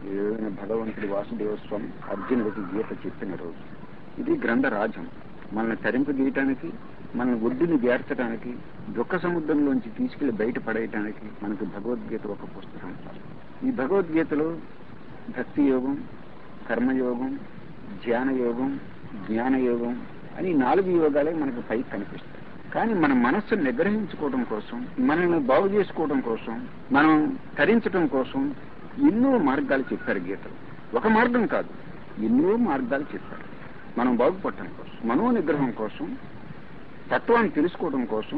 ఈ రోజున భగవంతుడి వాసుదేవ స్వామి అర్జునుడికి గీత చెప్పిన రోజు ఇది గ్రంథరాజం మనల్ని తరింపజేయటానికి మన ఒడ్డుని చేర్చడానికి దుఃఖ సముద్రంలోంచి తీసుకెళ్లి బయట పడేయటానికి మనకు భగవద్గీత ఒక పుస్తకం ఈ భగవద్గీతలో భక్తి యోగం కర్మయోగం ధ్యాన యోగం జ్ఞాన యోగం అని నాలుగు యోగాలే మనకు పైకి కనిపిస్తాయి కానీ మన మనస్సును నిగ్రహించుకోవడం కోసం మనల్ని బాగు చేసుకోవడం కోసం మనం తరించడం కోసం ఎన్నో మార్గాలు చెప్పారు గీతలు ఒక మార్గం కాదు ఎన్నో మార్గాలు చెప్పారు మనం బాగుపడటం కోసం మనో నిగ్రహం కోసం తత్వాన్ని తెలుసుకోవడం కోసం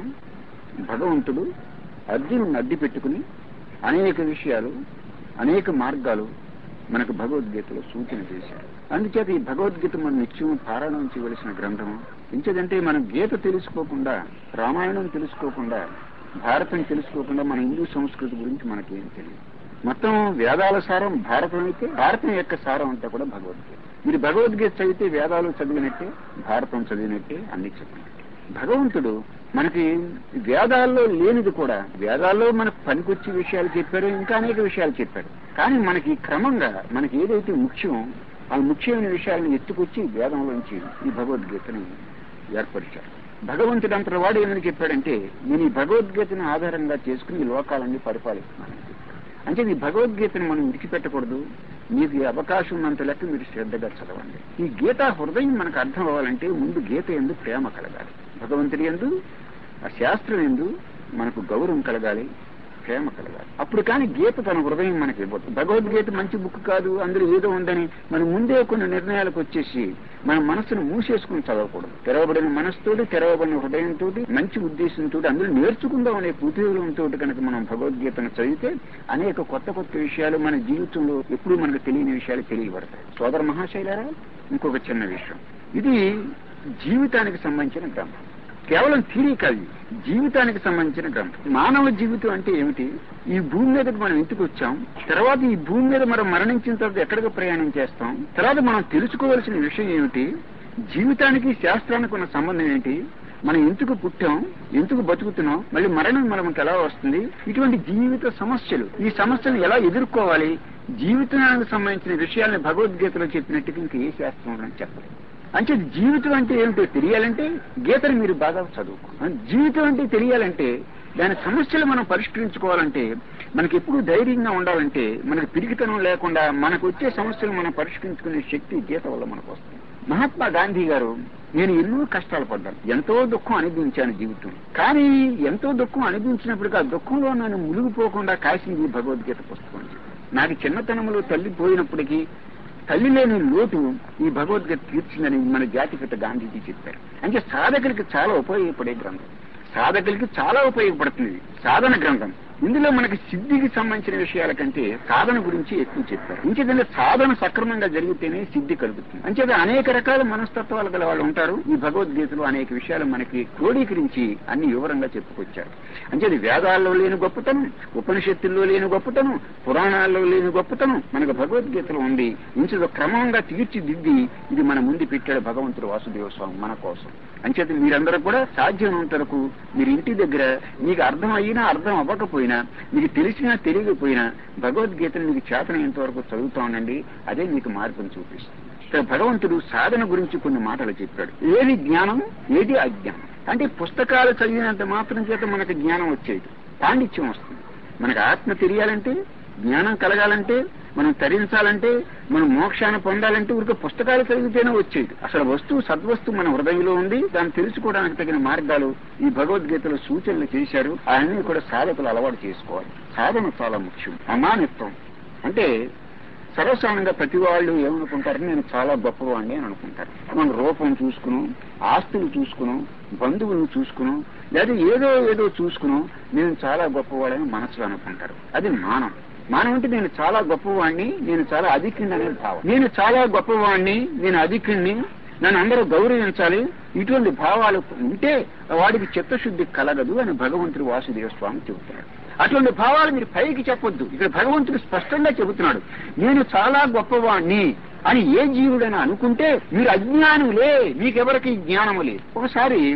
భగవంతుడు అర్జునుడిని అడ్డు పెట్టుకుని అనేక విషయాలు అనేక మార్గాలు మనకు భగవద్గీతలో సూచన చేశారు అందుచేత ఈ భగవద్గీత మనం నిత్యం పారాయణం చేయవలసిన గ్రంథం ఇంకేదంటే మనం గీత తెలుసుకోకుండా రామాయణం తెలుసుకోకుండా భారతం తెలుసుకోకుండా మన హిందూ సంస్కృతి గురించి మనకేం తెలియదు మొత్తం వేదాల సారం భారతం అయితే భారతం యొక్క సారం అంతా కూడా భగవద్గీత మీరు భగవద్గీత చదివితే వేదాలు చదివినట్టే భారతం చదివినట్టే అన్ని చదివినట్టే భగవంతుడు మనకి వేదాల్లో లేనిది కూడా వేదాల్లో మనకు పనికొచ్చే విషయాలు చెప్పారు ఇంకా అనేక విషయాలు చెప్పారు కానీ మనకి క్రమంగా మనకి ఏదైతే ముఖ్యం ఆ ముఖ్యమైన విషయాలను ఎత్తుకొచ్చి వేదంలోంచి ఈ భగవద్గీతని ఏర్పరిచారు భగవంతుడు అంతటి వాడు ఏమని చెప్పాడంటే నేను ఈ భగవద్గీతను ఆధారంగా చేసుకుని ఈ లోకాలన్నీ పరిపాలిస్తున్నాను అంటే ఈ భగవద్గీతను మనం విడిచిపెట్టకూడదు మీకు ఈ అవకాశం ఉన్నంత లెక్క మీరు శ్రద్ధగా చదవండి ఈ గీతా హృదయం మనకు అర్థం అవ్వాలంటే ముందు గీత ఎందు ప్రేమ కలగాలి భగవంతుడి ఎందు ఆ శాస్త్రం ఎందు మనకు గౌరవం కలగాలి ప్రేమ కలగాలి అప్పుడు కానీ గీత తన హృదయం మనకి ఇవ్వదు భగవద్గీత మంచి బుక్ కాదు అందులో ఏదో ఉందని మనం ముందే కొన్ని నిర్ణయాలకు వచ్చేసి మన మనసును మూసేసుకుని చదవకూడదు తెరవబడిన మనసుతోటి తెరవబడిన హృదయంతో మంచి ఉద్దేశంతో అందులో నేర్చుకుందాం అనే కుతూహలంతో కనుక మనం భగవద్గీతను చదివితే అనేక కొత్త కొత్త విషయాలు మన జీవితంలో ఎప్పుడు మనకు తెలియని విషయాలు తెలియబడతాయి సోదర మహాశైలారా ఇంకొక చిన్న విషయం ఇది జీవితానికి సంబంధించిన గ్రంథం కేవలం థీరీ కాదు జీవితానికి సంబంధించిన గ్రంథం మానవ జీవితం అంటే ఏమిటి ఈ భూమి మీదకి మనం ఎందుకు వచ్చాం తర్వాత ఈ భూమి మీద మనం మరణించిన తర్వాత ఎక్కడికి ప్రయాణం చేస్తాం తర్వాత మనం తెలుసుకోవాల్సిన విషయం ఏమిటి జీవితానికి శాస్త్రానికి ఉన్న సంబంధం ఏంటి మనం ఎందుకు పుట్టాం ఎందుకు బతుకుతున్నాం మళ్ళీ మరణం మనకు ఎలా వస్తుంది ఇటువంటి జీవిత సమస్యలు ఈ సమస్యలను ఎలా ఎదుర్కోవాలి జీవితానికి సంబంధించిన విషయాలను భగవద్గీతలో చెప్పినట్టుగా ఇంకా ఏ శాస్త్రంలో చెప్పలేదు అంటే జీవితం అంటే ఏమిటో తెలియాలంటే గీతను మీరు బాగా చదువుకో జీవితం అంటే తెలియాలంటే దాని సమస్యలు మనం పరిష్కరించుకోవాలంటే మనకి ఎప్పుడు ధైర్యంగా ఉండాలంటే మనకి పిరికితనం లేకుండా మనకు వచ్చే సమస్యలు మనం పరిష్కరించుకునే శక్తి గీత వల్ల మనకు వస్తుంది మహాత్మా గాంధీ గారు నేను ఎన్నో కష్టాలు పడ్డాను ఎంతో దుఃఖం అనుభవించాను జీవితం కానీ ఎంతో దుఃఖం అనుభవించినప్పటికీ ఆ దుఃఖంలో నన్ను మునిగిపోకుండా కాసింది భగవద్గీత పుస్తకం నాకు చిన్నతనంలో తల్లి పోయినప్పటికీ తల్లి లేని లోటు ఈ భగవద్గీత తీర్చిందని మన జాతిపిత గాంధీజీ చెప్పారు అంటే సాధకులకి చాలా ఉపయోగపడే గ్రంథం సాధకులకి చాలా ఉపయోగపడుతుంది సాధన గ్రంథం ఇందులో మనకి సిద్ధికి సంబంధించిన విషయాల కంటే సాధన గురించి ఎక్కువ చెప్పారు ఇంకేదంటే సాధన సక్రమంగా జరిగితేనే సిద్ధి కలుగుతుంది అంచేత అనేక రకాల మనస్తత్వాలు గల వాళ్ళు ఉంటారు ఈ భగవద్గీతలో అనేక విషయాలు మనకి క్రోడీకరించి అన్ని వివరంగా చెప్పుకొచ్చారు అంచేది వేదాల్లో లేని గొప్పతనం ఉపనిషత్తుల్లో లేని గొప్పతనం పురాణాల్లో లేని గొప్పతనం మనకు భగవద్గీతలో ఉంది ఇంచులో క్రమంగా తీర్చిదిద్ది ఇది మన ముందు పెట్టాడు భగవంతుడు వాసుదేవ స్వామి మన కోసం అంచేత మీరందరూ కూడా సాధ్యమైనంత వరకు మీరు ఇంటి దగ్గర మీకు అర్థం అయినా అర్థం అవ్వకపోయినా మీకు తెలిసినా తెలియకపోయినా భగవద్గీతను మీకు చేతనైనంత వరకు చదువుతా ఉండండి అదే మీకు మార్గం చూపిస్తుంది ఇక్కడ భగవంతుడు సాధన గురించి కొన్ని మాటలు చెప్పాడు ఏది జ్ఞానం ఏది అజ్ఞానం అంటే పుస్తకాలు చదివినంత మాత్రం చేత మనకు జ్ఞానం వచ్చేది పాండిత్యం వస్తుంది మనకు ఆత్మ తెలియాలంటే జ్ఞానం కలగాలంటే మనం తరించాలంటే మనం మోక్షాన్ని పొందాలంటే ఊరికే పుస్తకాలు చదివితేనే వచ్చేది అసలు వస్తువు సద్వస్తువు మన హృదయంలో ఉంది దాన్ని తెలుసుకోవడానికి తగిన మార్గాలు ఈ భగవద్గీతలో సూచనలు చేశారు అవన్నీ కూడా సాధకులు అలవాటు చేసుకోవాలి సాధన చాలా ముఖ్యం అమానిత్వం అంటే సర్వసాధారణంగా ప్రతి వాళ్ళు ఏమనుకుంటారు నేను చాలా గొప్పవాడిని అని అనుకుంటారు మనం రూపం చూసుకును ఆస్తులు చూసుకును బంధువులను చూసుకును లేదా ఏదో ఏదో చూసుకును నేను చాలా గొప్పవాడని మనసులో అనుకుంటారు అది మానం మానం అంటే నేను చాలా గొప్పవాడిని నేను చాలా అధికుడిని అనేది భావం నేను చాలా గొప్పవాడిని నేను అధికుడిని నన్ను అందరూ గౌరవించాలి ఇటువంటి భావాలు ఉంటే వాడికి చిత్తశుద్ధి కలగదు అని భగవంతుడు వాసుదేవ స్వామి చెబుతున్నాడు అటువంటి భావాలు మీరు పైకి చెప్పొద్దు ఇక్కడ భగవంతుడు స్పష్టంగా చెబుతున్నాడు నేను చాలా గొప్పవాణ్ణి అని ఏ జీవుడైనా అనుకుంటే మీరు అజ్ఞానులే మీకెవరికి జ్ఞానము లేదు ఒకసారి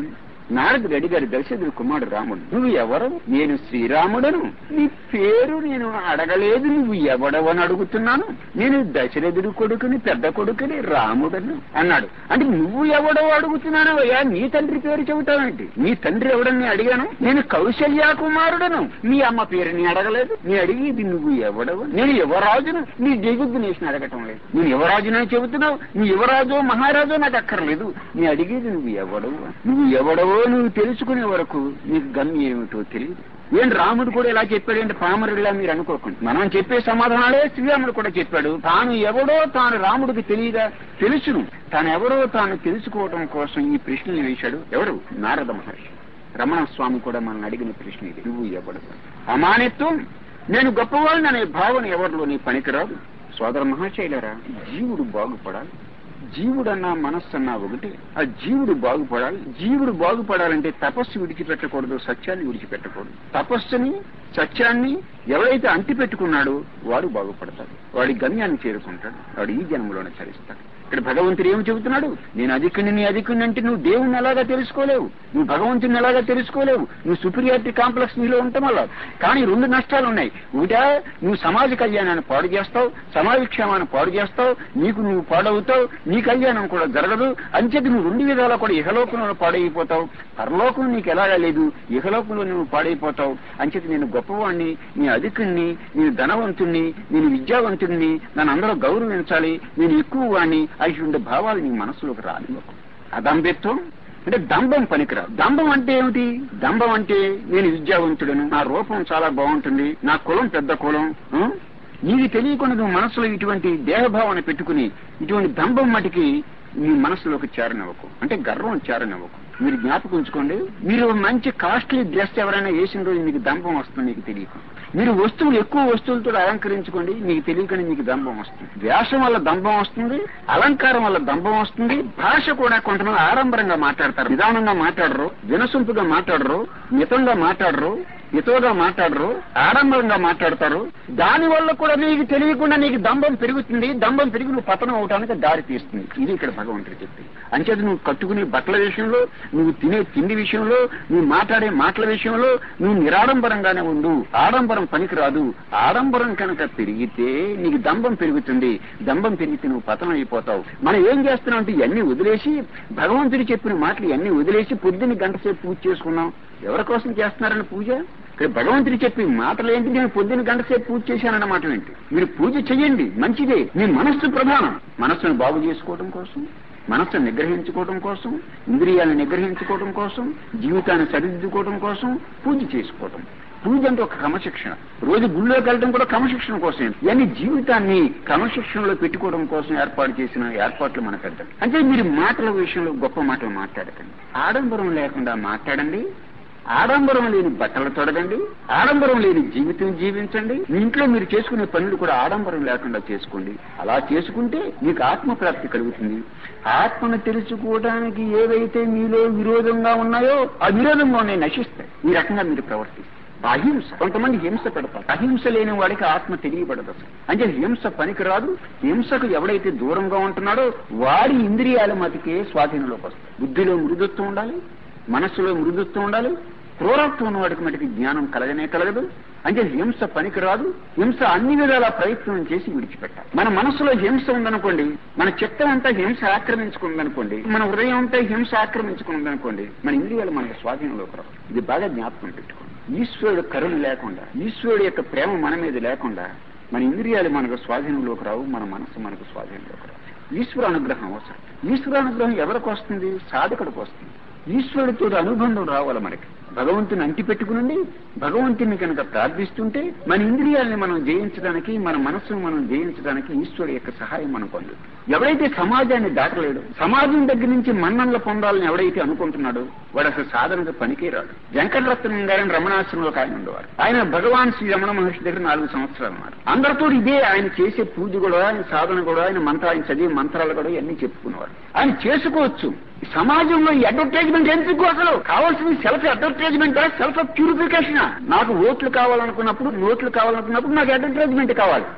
నారదుడు అడిగారు దశరథుడు కుమారుడు రాముడు నువ్వు ఎవరు నేను శ్రీరాముడను నీ పేరు నేను అడగలేదు నువ్వు ఎవడవని అడుగుతున్నాను నేను దశరథుడు కొడుకుని పెద్ద కొడుకుని రాముడను అన్నాడు అంటే నువ్వు ఎవడో అడుగుతున్నాను అయ్యా నీ తండ్రి పేరు చెబుతావేంటి నీ తండ్రి ఎవడని అడిగాను నేను కౌశల్యా కుమారుడను మీ అమ్మ పేరుని అడగలేదు నీ అడిగేది నువ్వు ఎవడవు నేను యువరాజును నీ జయగుద్దునేసిన అడగటం లేదు నేను యువరాజునని చెబుతున్నావు నీ యువరాజు మహారాజు నాకు అక్కర్లేదు నీ అడిగేది నువ్వు ఎవడవు నువ్వు ఎవడవో నువ్వు తెలుసుకునే వరకు నీకు గమ్యం ఏమిటో తెలియదు ఏం రాముడు కూడా ఇలా చెప్పాడంటే పామరుడిలా మీరు అనుకోకండి మనం చెప్పే సమాధానాలే శ్రీరాముడు కూడా చెప్పాడు తాను ఎవడో తాను రాముడికి తెలియదా తెలుసును తాను ఎవరో తాను తెలుసుకోవటం కోసం ఈ ప్రశ్నలు వేశాడు ఎవరు నారద మహర్షి రమణ స్వామి కూడా మనల్ని అడిగిన ప్రశ్న ఇది నువ్వు ఎవడు అమానిత్వం నేను గొప్పవాడిని అనే భావన ఎవరిలోని పనికిరాదు సోదర మహాశైలరా జీవుడు బాగుపడాలి జీవుడన్నా మనస్సన్నా ఒకటి ఆ జీవుడు బాగుపడాలి జీవుడు బాగుపడాలంటే తపస్సు విడిచిపెట్టకూడదు సత్యాన్ని విడిచిపెట్టకూడదు తపస్సుని సత్యాన్ని ఎవరైతే అంటి పెట్టుకున్నాడో వాడు బాగుపడతాడు వాడి గమ్యాన్ని చేరుకుంటాడు వాడు ఈ జన్మలోనే చరిస్తాడు ఇక్కడ భగవంతుడు ఏమి చెబుతున్నాడు నేను అధికుని నీ అధికుని అంటే నువ్వు దేవుణ్ణి ఎలాగా తెలుసుకోలేవు నువ్వు భగవంతుని ఎలాగా తెలుసుకోలేవు నువ్వు సుపీరియారిటీ కాంప్లెక్స్ నీలో ఉంటాం వల్ల కానీ రెండు నష్టాలు ఉన్నాయి ఒకటా నువ్వు సమాజ కళ్యాణాన్ని పాడు చేస్తావు సమాజ క్షేమాన్ని పాడు చేస్తావు నీకు నువ్వు పాడవుతావు నీ కళ్యాణం కూడా జరగదు అంచేది నువ్వు రెండు విధాలా కూడా ఇహలోకంలో పాడైపోతావు పరలోకం నీకు ఎలాగా లేదు ఇహలోకంలో నువ్వు పాడైపోతావు అంచేది నేను గొప్పవాణ్ణి నీ అధికుణ్ణి నేను ధనవంతుణ్ణి నేను విద్యావంతుణ్ణి నన్ను అందరూ గౌరవించాలి నేను ఎక్కువ వాణ్ణి అటువంటి భావాలు నీ మనసులోకి రానివ్వకు అదంబెత్వం అంటే దంభం పనికిరా దంభం అంటే ఏమిటి దంభం అంటే నేను విద్యావంతుడను నా రూపం చాలా బాగుంటుంది నా కులం పెద్ద కులం ఆ? నీకు తెలియకుండా నువ్వు మనసులో ఇటువంటి దేహభావన పెట్టుకుని ఇటువంటి దంభం మటికి నీ మనసులోకి చేరనివ్వకు అంటే గర్వం చేరనివ్వకు మీరు జ్ఞాపకం ఉంచుకోండి మీరు మంచి కాస్ట్లీ డ్రెస్ ఎవరైనా వేసిన రోజు మీకు దంభం వస్తుంది మీకు తెలియక మీరు వస్తువులు ఎక్కువ వస్తువులతో అలంకరించుకోండి మీకు తెలియకనే మీకు దంభం వస్తుంది వేషం వల్ల దంభం వస్తుంది అలంకారం వల్ల దంభం వస్తుంది భాష కూడా కొంతమంది ఆడంబరంగా మాట్లాడతారు నిదానంగా మాట్లాడరు వినసొంపుగా మాట్లాడరు మితంగా మాట్లాడరు హితవుగా మాట్లాడరు ఆడంబరంగా మాట్లాడతారు దాని వల్ల కూడా నీకు తెలియకుండా నీకు దంభం పెరుగుతుంది దంభం పెరిగి నువ్వు పతనం అవటానికి దారి తీస్తుంది ఇది ఇక్కడ భగవంతుడు చెప్పి అంచేది నువ్వు కట్టుకునే బట్టల విషయంలో నువ్వు తినే తిండి విషయంలో నువ్వు మాట్లాడే మాటల విషయంలో నువ్వు నిరాడంబరంగానే ఉండు ఆడంబరం పనికిరాదు ఆడంబరం కనుక పెరిగితే నీకు దంభం పెరుగుతుంది దంభం పెరిగితే నువ్వు పతనం అయిపోతావు మనం ఏం చేస్తున్నాం అంటే ఇవన్నీ వదిలేసి భగవంతుడు చెప్పిన మాటలు ఇవన్నీ వదిలేసి పొద్దున్న గంట సేపు పూజ చేసుకున్నాం ఎవరి కోసం చేస్తున్నారని పూజ ఇక్కడ భగవంతుడు చెప్పి మాటలు ఏంటి నేను పొద్దున్న గంట సేపు పూజ చేశానన్నమాట ఏంటి మీరు పూజ చెయ్యండి మంచిదే మీ మనస్సు ప్రధానం మనస్సును బాగు చేసుకోవడం కోసం మనస్సును నిగ్రహించుకోవడం కోసం ఇంద్రియాలను నిగ్రహించుకోవడం కోసం జీవితాన్ని సరిదిద్దుకోవడం కోసం పూజ చేసుకోవడం పూజ అంటే ఒక క్రమశిక్షణ రోజు గుళ్ళోకి వెళ్ళడం కూడా క్రమశిక్షణ కోసం ఇవన్నీ జీవితాన్ని క్రమశిక్షణలో పెట్టుకోవడం కోసం ఏర్పాటు చేసిన ఏర్పాట్లు మనకు అర్థం అంటే మీరు మాటల విషయంలో గొప్ప మాటలు మాట్లాడకండి ఆడంబరం లేకుండా మాట్లాడండి ఆడంబరం లేని బట్టలు తొడగండి ఆడంబరం లేని జీవితం జీవించండి మీ ఇంట్లో మీరు చేసుకునే పనులు కూడా ఆడంబరం లేకుండా చేసుకోండి అలా చేసుకుంటే మీకు ఆత్మప్రాప్తి కలుగుతుంది ఆత్మను తెలుసుకోవడానికి ఏవైతే మీలో విరోధంగా ఉన్నాయో ఆ విరోధంగా ఉన్నాయి నశిస్తాయి ఈ రకంగా మీరు ప్రవర్తిస్తారు అహింస కొంతమంది హింస పెడతారు అహింస లేని వాడికి ఆత్మ తెలియబడదు అసలు అంటే హింస పనికిరాదు హింసకు ఎవడైతే దూరంగా ఉంటున్నాడో వాడి ఇంద్రియాల మతికే స్వాధీనంలోకి వస్తాయి బుద్ధిలో మృదుత్వం ఉండాలి మనస్సులో మృదుత్వం ఉండాలి క్రూరత్వం ఉన్న వాడికి మటుకు జ్ఞానం కలగనే కలగదు అంటే హింస పనికిరాదు హింస అన్ని విధాల ప్రయత్నం చేసి విడిచిపెట్టాలి మన మనసులో హింస ఉందనుకోండి మన చిత్తం అంతా హింస ఆక్రమించుకుందనుకోండి మన హృదయం అంతా హింస ఆక్రమించుకుందనుకోండి మన ఇంద్రియాలు మనకు స్వాధీనంలోకి రావు ఇది బాగా జ్ఞాపకం పెట్టుకోండి ఈశ్వరుడు కరుణ లేకుండా ఈశ్వరుడు యొక్క ప్రేమ మన మీద లేకుండా మన ఇంద్రియాలు మనకు స్వాధీనంలోకి రావు మన మనసు మనకు స్వాధీనంలోకి రావు ఈశ్వర అనుగ్రహం అవసరం ఈశ్వర అనుగ్రహం ఎవరికి వస్తుంది సాధకుడికి వస్తుంది ఈశ్వరుడితో అనుబంధం రావాలి మనకి భగవంతుని అంటి పెట్టుకునండి భగవంతుని కనుక ప్రార్థిస్తుంటే మన ఇంద్రియాలని మనం జయించడానికి మన మనస్సును మనం జయించడానికి ఈశ్వరుడు యొక్క సహాయం మనం పొందు ఎవడైతే సమాజాన్ని దాటలేడు సమాజం దగ్గర నుంచి మన్ననలు పొందాలని ఎవడైతే అనుకుంటున్నాడో వాడు అసలు సాధనకు పనికే రాడు వెంకటరత్నం గారిని రమణాశ్రమంలో ఒక ఆయన ఉండేవారు ఆయన భగవాన్ శ్రీ రమణ మహర్షి దగ్గర నాలుగు సంవత్సరాలు ఉన్నారు అందరితో ఇదే ఆయన చేసే పూజ కూడా ఆయన సాధన కూడా ఆయన మంత్ర ఆయన చదివే మంత్రాలు కూడా ఇవన్నీ చెప్పుకునేవారు ఆయన చేసుకోవచ్చు ఈ సమాజంలో ఈ అడ్వర్టైజ్మెంట్ ఎందుకు అసలు కావాల్సింది సెల్ఫ్ అడ్వర్టైజ్మెంట్ సెల్ఫ్ ప్యూరిఫికేషన్ నాకు ఓట్లు కావాలనుకున్నప్పుడు నోట్లు కావాలనుకున్నప్పుడు నాకు అడ్వర్టైజ్మెంట్ కావాలి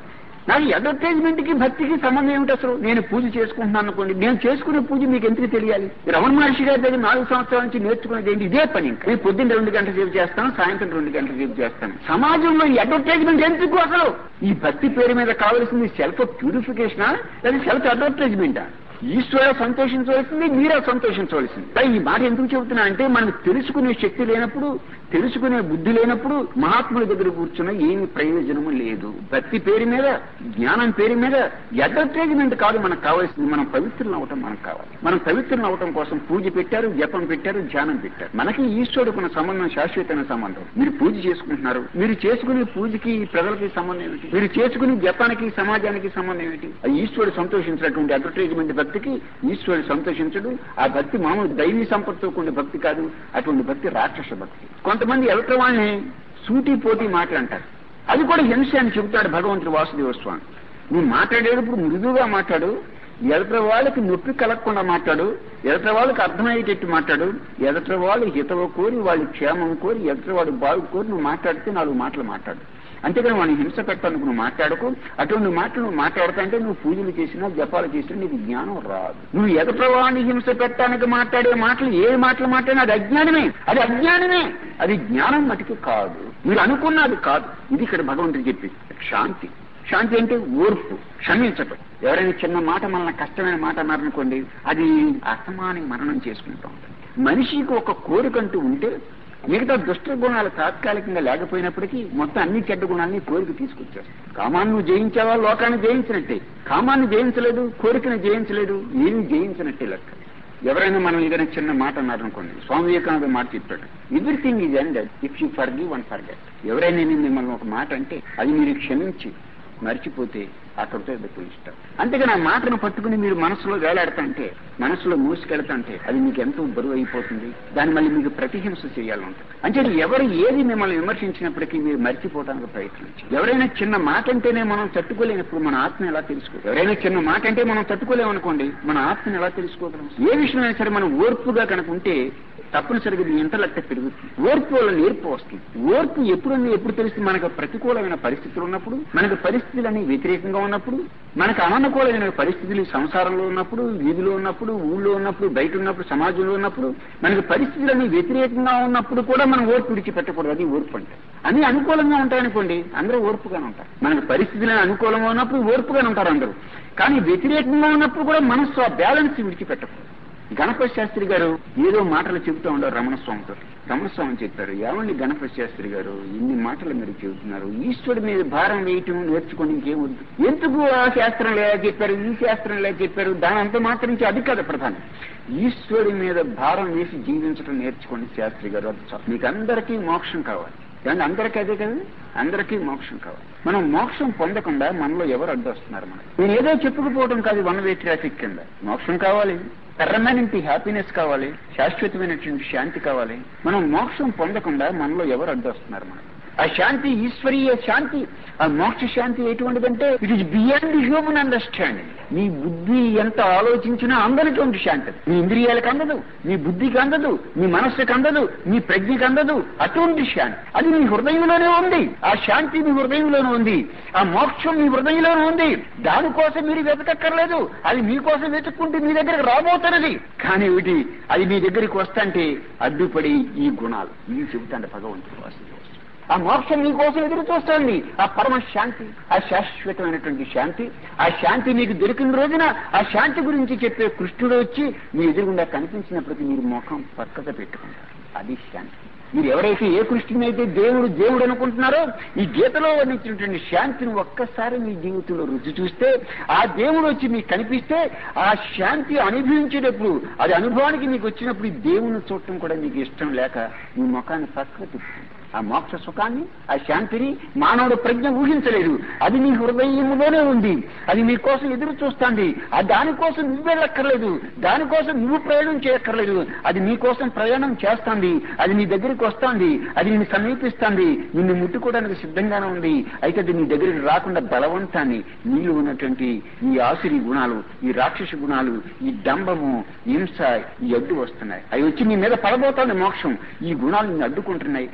నాకు అడ్వర్టైజ్మెంట్ కి భక్తికి సంబంధం ఏమిటి అసలు నేను పూజ చేసుకుంటున్నాను అనుకోండి నేను చేసుకునే పూజ మీకు ఎందుకు తెలియాలి రమణ మహర్షి గారి దగ్గర నాలుగు సంవత్సరాల నుంచి నేర్చుకునేది ఏంటి ఇదే పని ఇంకా నేను పొద్దున్న రెండు గంటల సేపు చేస్తాను సాయంత్రం రెండు గంటల సేపు చేస్తాను సమాజంలో ఈ అడ్వర్టైజ్మెంట్ ఎందుకు అసలు ఈ భక్తి పేరు మీద కావలసింది సెల్ఫ్ ప్యూరిఫికేషనా లేదా సెల్ఫ్ అడ్వర్టైజ్మెంటా ఈశ్వర సంతోషించవలసింది మీరే సంతోషించవలసింది పై ఈ మాట ఎందుకు చెబుతున్నా అంటే మనకు తెలుసుకునే శక్తి లేనప్పుడు తెలుసుకునే బుద్ధి లేనప్పుడు మహాత్ముల దగ్గర కూర్చున్న ఏమి ప్రయోజనము లేదు భక్తి పేరు మీద జ్ఞానం పేరు మీద అడ్వర్టైజ్మెంట్ కాదు మనకు కావాల్సింది మనం పవిత్రులు అవటం మనకు కావాలి మనం పవిత్రులు అవటం కోసం పూజ పెట్టారు జపం పెట్టారు ధ్యానం పెట్టారు మనకి ఈశ్వరుడుకున్న సంబంధం శాశ్వతమైన సంబంధం మీరు పూజ చేసుకుంటున్నారు మీరు చేసుకునే పూజకి ప్రజలకి సంబంధం ఏమిటి మీరు చేసుకునే జపానికి సమాజానికి సంబంధం ఏమిటి ఆ ఈశ్వరుడు సంతోషించినటువంటి అడ్వర్టైజ్మెంట్ భక్తికి ఈశ్వరుడు సంతోషించడు ఆ భక్తి మామూలు దైవీ సంపత్తితో కూడిన భక్తి కాదు అటువంటి భక్తి రాక్షస భక్తి కొంతమంది ఎలక్ట్ర వాళ్ళని సూటి పోటీ మాటలంటారు అది కూడా హింస అని చెబుతాడు భగవంతుడు వాసుదేవ స్వామి నువ్వు మాట్లాడేటప్పుడు మృదువుగా మాట్లాడు ఎదట వాళ్ళకి నొప్పి కలగకుండా మాట్లాడు ఎదట వాళ్ళకి అర్థమయ్యేటట్టు మాట్లాడు ఎదట వాళ్ళు హితవ కోరి వాళ్ళ క్షేమం కోరి ఎదట వాడు బాగు కోరి నువ్వు మాట్లాడితే నాలుగు మాటలు మాట్లాడు అంతేకాని వాడిని హింస పెట్టడానికి నువ్వు మాట్లాడకు అటువంటి మాటలు నువ్వు మాట్లాడుతా అంటే నువ్వు పూజలు చేసినా జపాలు చేసినా నీకు జ్ఞానం రాదు నువ్వు ఎదట వాడిని హింస పెట్టడానికి మాట్లాడే మాటలు ఏ మాటలు మాట్లాడినా అది అజ్ఞానమే అది అజ్ఞానమే అది జ్ఞానం మటుకు కాదు మీరు అనుకున్నది కాదు ఇది ఇక్కడ భగవంతుడు చెప్పి శాంతి శాంతి అంటే ఓర్పు క్షమించటం ఎవరైనా చిన్న మాట మనల్ని కష్టమైన మాట అన్నారనుకోండి అది అసమాని మరణం చేసుకుంటూ ఉంటాం మనిషికి ఒక కోరికంటూ ఉంటే మిగతా దుష్ట గుణాలు తాత్కాలికంగా లేకపోయినప్పటికీ మొత్తం అన్ని చెడ్డ గుణాలని కోరిక తీసుకొచ్చారు కామాన్ని నువ్వు జయించావా లోకాన్ని జయించినట్టే కామాన్ని జయించలేదు కోరికను జయించలేదు ఏమి జయించినట్టే లెక్క ఎవరైనా మనం ఏదైనా చిన్న మాట అన్నారనుకోండి స్వామి వివేకానంద మాట చెప్పాడు everything is ended if you forgive one forget ఎవరైనా నేను మిమ్మల్ని ఒక మాట అంటే అది మీరు క్షమించి మర్చిపోతే అక్కడితో ఎదుర్కొని ఇష్టం అంతేగాని ఆ మాటను పట్టుకుని మీరు మనసులో వేలాడుతుంటే మనసులో మూసుకెళ్తుంటే అది మీకు ఎంతో బరువు అయిపోతుంది దాన్ని మళ్ళీ మీకు ప్రతిహింస చేయాలంటుంది అంటే ఎవరు ఏది మిమ్మల్ని విమర్శించినప్పటికీ మీరు మర్చిపోవడానికి ప్రయత్నించారు ఎవరైనా చిన్న మాట అంటేనే మనం తట్టుకోలేనప్పుడు మన ఆత్మ ఎలా తెలుసుకో ఎవరైనా చిన్న మాట అంటే మనం తట్టుకోలేమనుకోండి మన ఆత్మని ఎలా తెలుసుకోగలం ఏ విషయమైనా సరే మనం ఓర్పుగా కనుక ఉంటే తప్పనిసరిగా ఇది ఇంటలెక్ట్ పెరుగుతుంది ఓర్పు వల్ల నేర్పు వస్తుంది ఓర్పు ఎప్పుడు ఎప్పుడు తెలుస్తుంది మనకు ప్రతికూలమైన పరిస్థితులు ఉన్నప్పుడు మనకు పరిస్థితులన్నీ వ్యతిరేకంగా ఉన్నప్పుడు మనకు అననుకూలమైన పరిస్థితులు సంసారంలో ఉన్నప్పుడు వీధిలో ఉన్నప్పుడు ఊళ్ళో ఉన్నప్పుడు బయట ఉన్నప్పుడు సమాజంలో ఉన్నప్పుడు మనకు పరిస్థితులన్నీ వ్యతిరేకంగా ఉన్నప్పుడు కూడా మనం ఓర్పు విడిచిపెట్టకూడదు అది ఓర్పు అంటే అన్ని అనుకూలంగా ఉంటాయనుకోండి అందరూ ఓర్పుగానే ఉంటారు మనకు పరిస్థితులు అనుకూలంగా ఉన్నప్పుడు ఓర్పుగానే ఉంటారు అందరూ కానీ వ్యతిరేకంగా ఉన్నప్పుడు కూడా మనస్సు ఆ బ్యాలెన్స్ విడిచిపెట్టకూడదు గణపతి శాస్త్రి గారు ఏదో మాటలు చెబుతూ ఉండరు రమణస్వామితో రమణస్వామి చెప్పారు ఏమండి గణపతి శాస్త్రి గారు ఇన్ని మాటలు మీరు చెబుతున్నారు ఈశ్వరుడి మీద భారం వేయటం నేర్చుకొని ఇంకేమొద్దు ఎందుకు ఆ శాస్త్రం లేదా చెప్పారు ఈ శాస్త్రం లేదా చెప్పారు దాని అంత మాత్రం అది కాదు ప్రధానం ఈశ్వరుడి మీద భారం వేసి జీవించడం నేర్చుకోండి శాస్త్రి గారు అది చాలు. మీకు అందరికీ మోక్షం కావాలి కానీ అందరికీ అదే కదా అందరికీ మోక్షం కావాలి మనం మోక్షం పొందకుండా మనలో ఎవరు అడ్డొస్తున్నారు మనకి నేను ఏదో చెప్పుకుపోవడం కాదు వన్ వే ట్రాఫిక్ కింద మోక్షం కావాలి పర్మనెంట్ హ్యాపీనెస్ కావాలి శాశ్వతమైనటువంటి శాంతి కావాలి మనం మోక్షం పొందకుండా మనలో ఎవరు అడ్డొస్తున్నారు మనకి ఆ శాంతి ఈశ్వరీయ శాంతి ఆ మోక్ష శాంతి ఎటువంటిదంటే it is beyond human understanding నీ బుద్ధి ఎంత ఆలోచించినా అందరిటువంటి శాంతి నీ ఇంద్రియాలకు అందదు నీ బుద్ధికి అందదు నీ మనస్సుకి అందదు నీ ప్రజ్ఞకి అందదు అటువంటి శాంతి అది నీ హృదయంలోనే ఉంది ఆ శాంతి మీ హృదయంలోనే ఉంది ఆ మోక్షం మీ హృదయంలోనే ఉంది దానికోసం మీరు వెతకక్కర్లేదు అది మీకోసం వెతుక్కుంటే మీ దగ్గరకు రాబోతున్నది కానీ ఏమిటి అది మీ దగ్గరికి వస్తాంటే అడ్డుపడి ఈ గుణాలు ఇవి చెబుతాండి భగవంతుడు వాసుదేవ ఆ మోక్షం మీకోసం ఎదురు చూస్తోంది ఆ పరమ శాంతి ఆ శాశ్వతమైనటువంటి శాంతి ఆ శాంతి మీకు దొరికిన రోజున ఆ శాంతి గురించి చెప్పే కృష్ణుడు వచ్చి మీ ఎదురుగుండా కనిపించినప్పటికీ మీరు ముఖం పక్కగా పెట్టుకుంటారు అది శాంతి మీరు ఎవరైతే ఏ కృష్ణునైతే దేవుడు దేవుడు అనుకుంటున్నారో ఈ గీతలో వర్ణించినటువంటి శాంతిని ఒక్కసారి మీ జీవితంలో రుచి చూస్తే ఆ దేవుడు వచ్చి మీకు కనిపిస్తే ఆ శాంతి అనుభవించేటప్పుడు అది అనుభవానికి మీకు వచ్చినప్పుడు ఈ దేవుని చూడటం కూడా మీకు ఇష్టం లేక మీ ముఖాన్ని పక్కకు తిప్పుతుంది ఆ మోక్ష సుఖాన్ని ఆ శాంతిని మానవుడు ప్రజ్ఞ ఊహించలేదు అది నీ హృదయంలోనే ఉంది అది నీ కోసం ఎదురు చూస్తుంది ఆ దానికోసం నువ్వు వెళ్ళక్కర్లేదు దానికోసం నువ్వు ప్రయాణం చేయక్కర్లేదు అది నీ కోసం ప్రయాణం చేస్తుంది అది నీ దగ్గరికి వస్తుంది అది నిన్ను సమీపిస్తుంది నిన్ను ముట్టుకోవడానికి సిద్ధంగానే ఉంది అయితే అది నీ దగ్గరికి రాకుండా బలవంతాన్ని నీళ్ళు ఉన్నటువంటి ఈ ఆసురి గుణాలు ఈ రాక్షస గుణాలు ఈ డంబము హింస ఈ అడ్డు వస్తున్నాయి అవి వచ్చి నీ మీద పడబోతోంది మోక్షం ఈ గుణాలు నిన్ను అడ్డుకుంటున్నాయి అంటే ఈ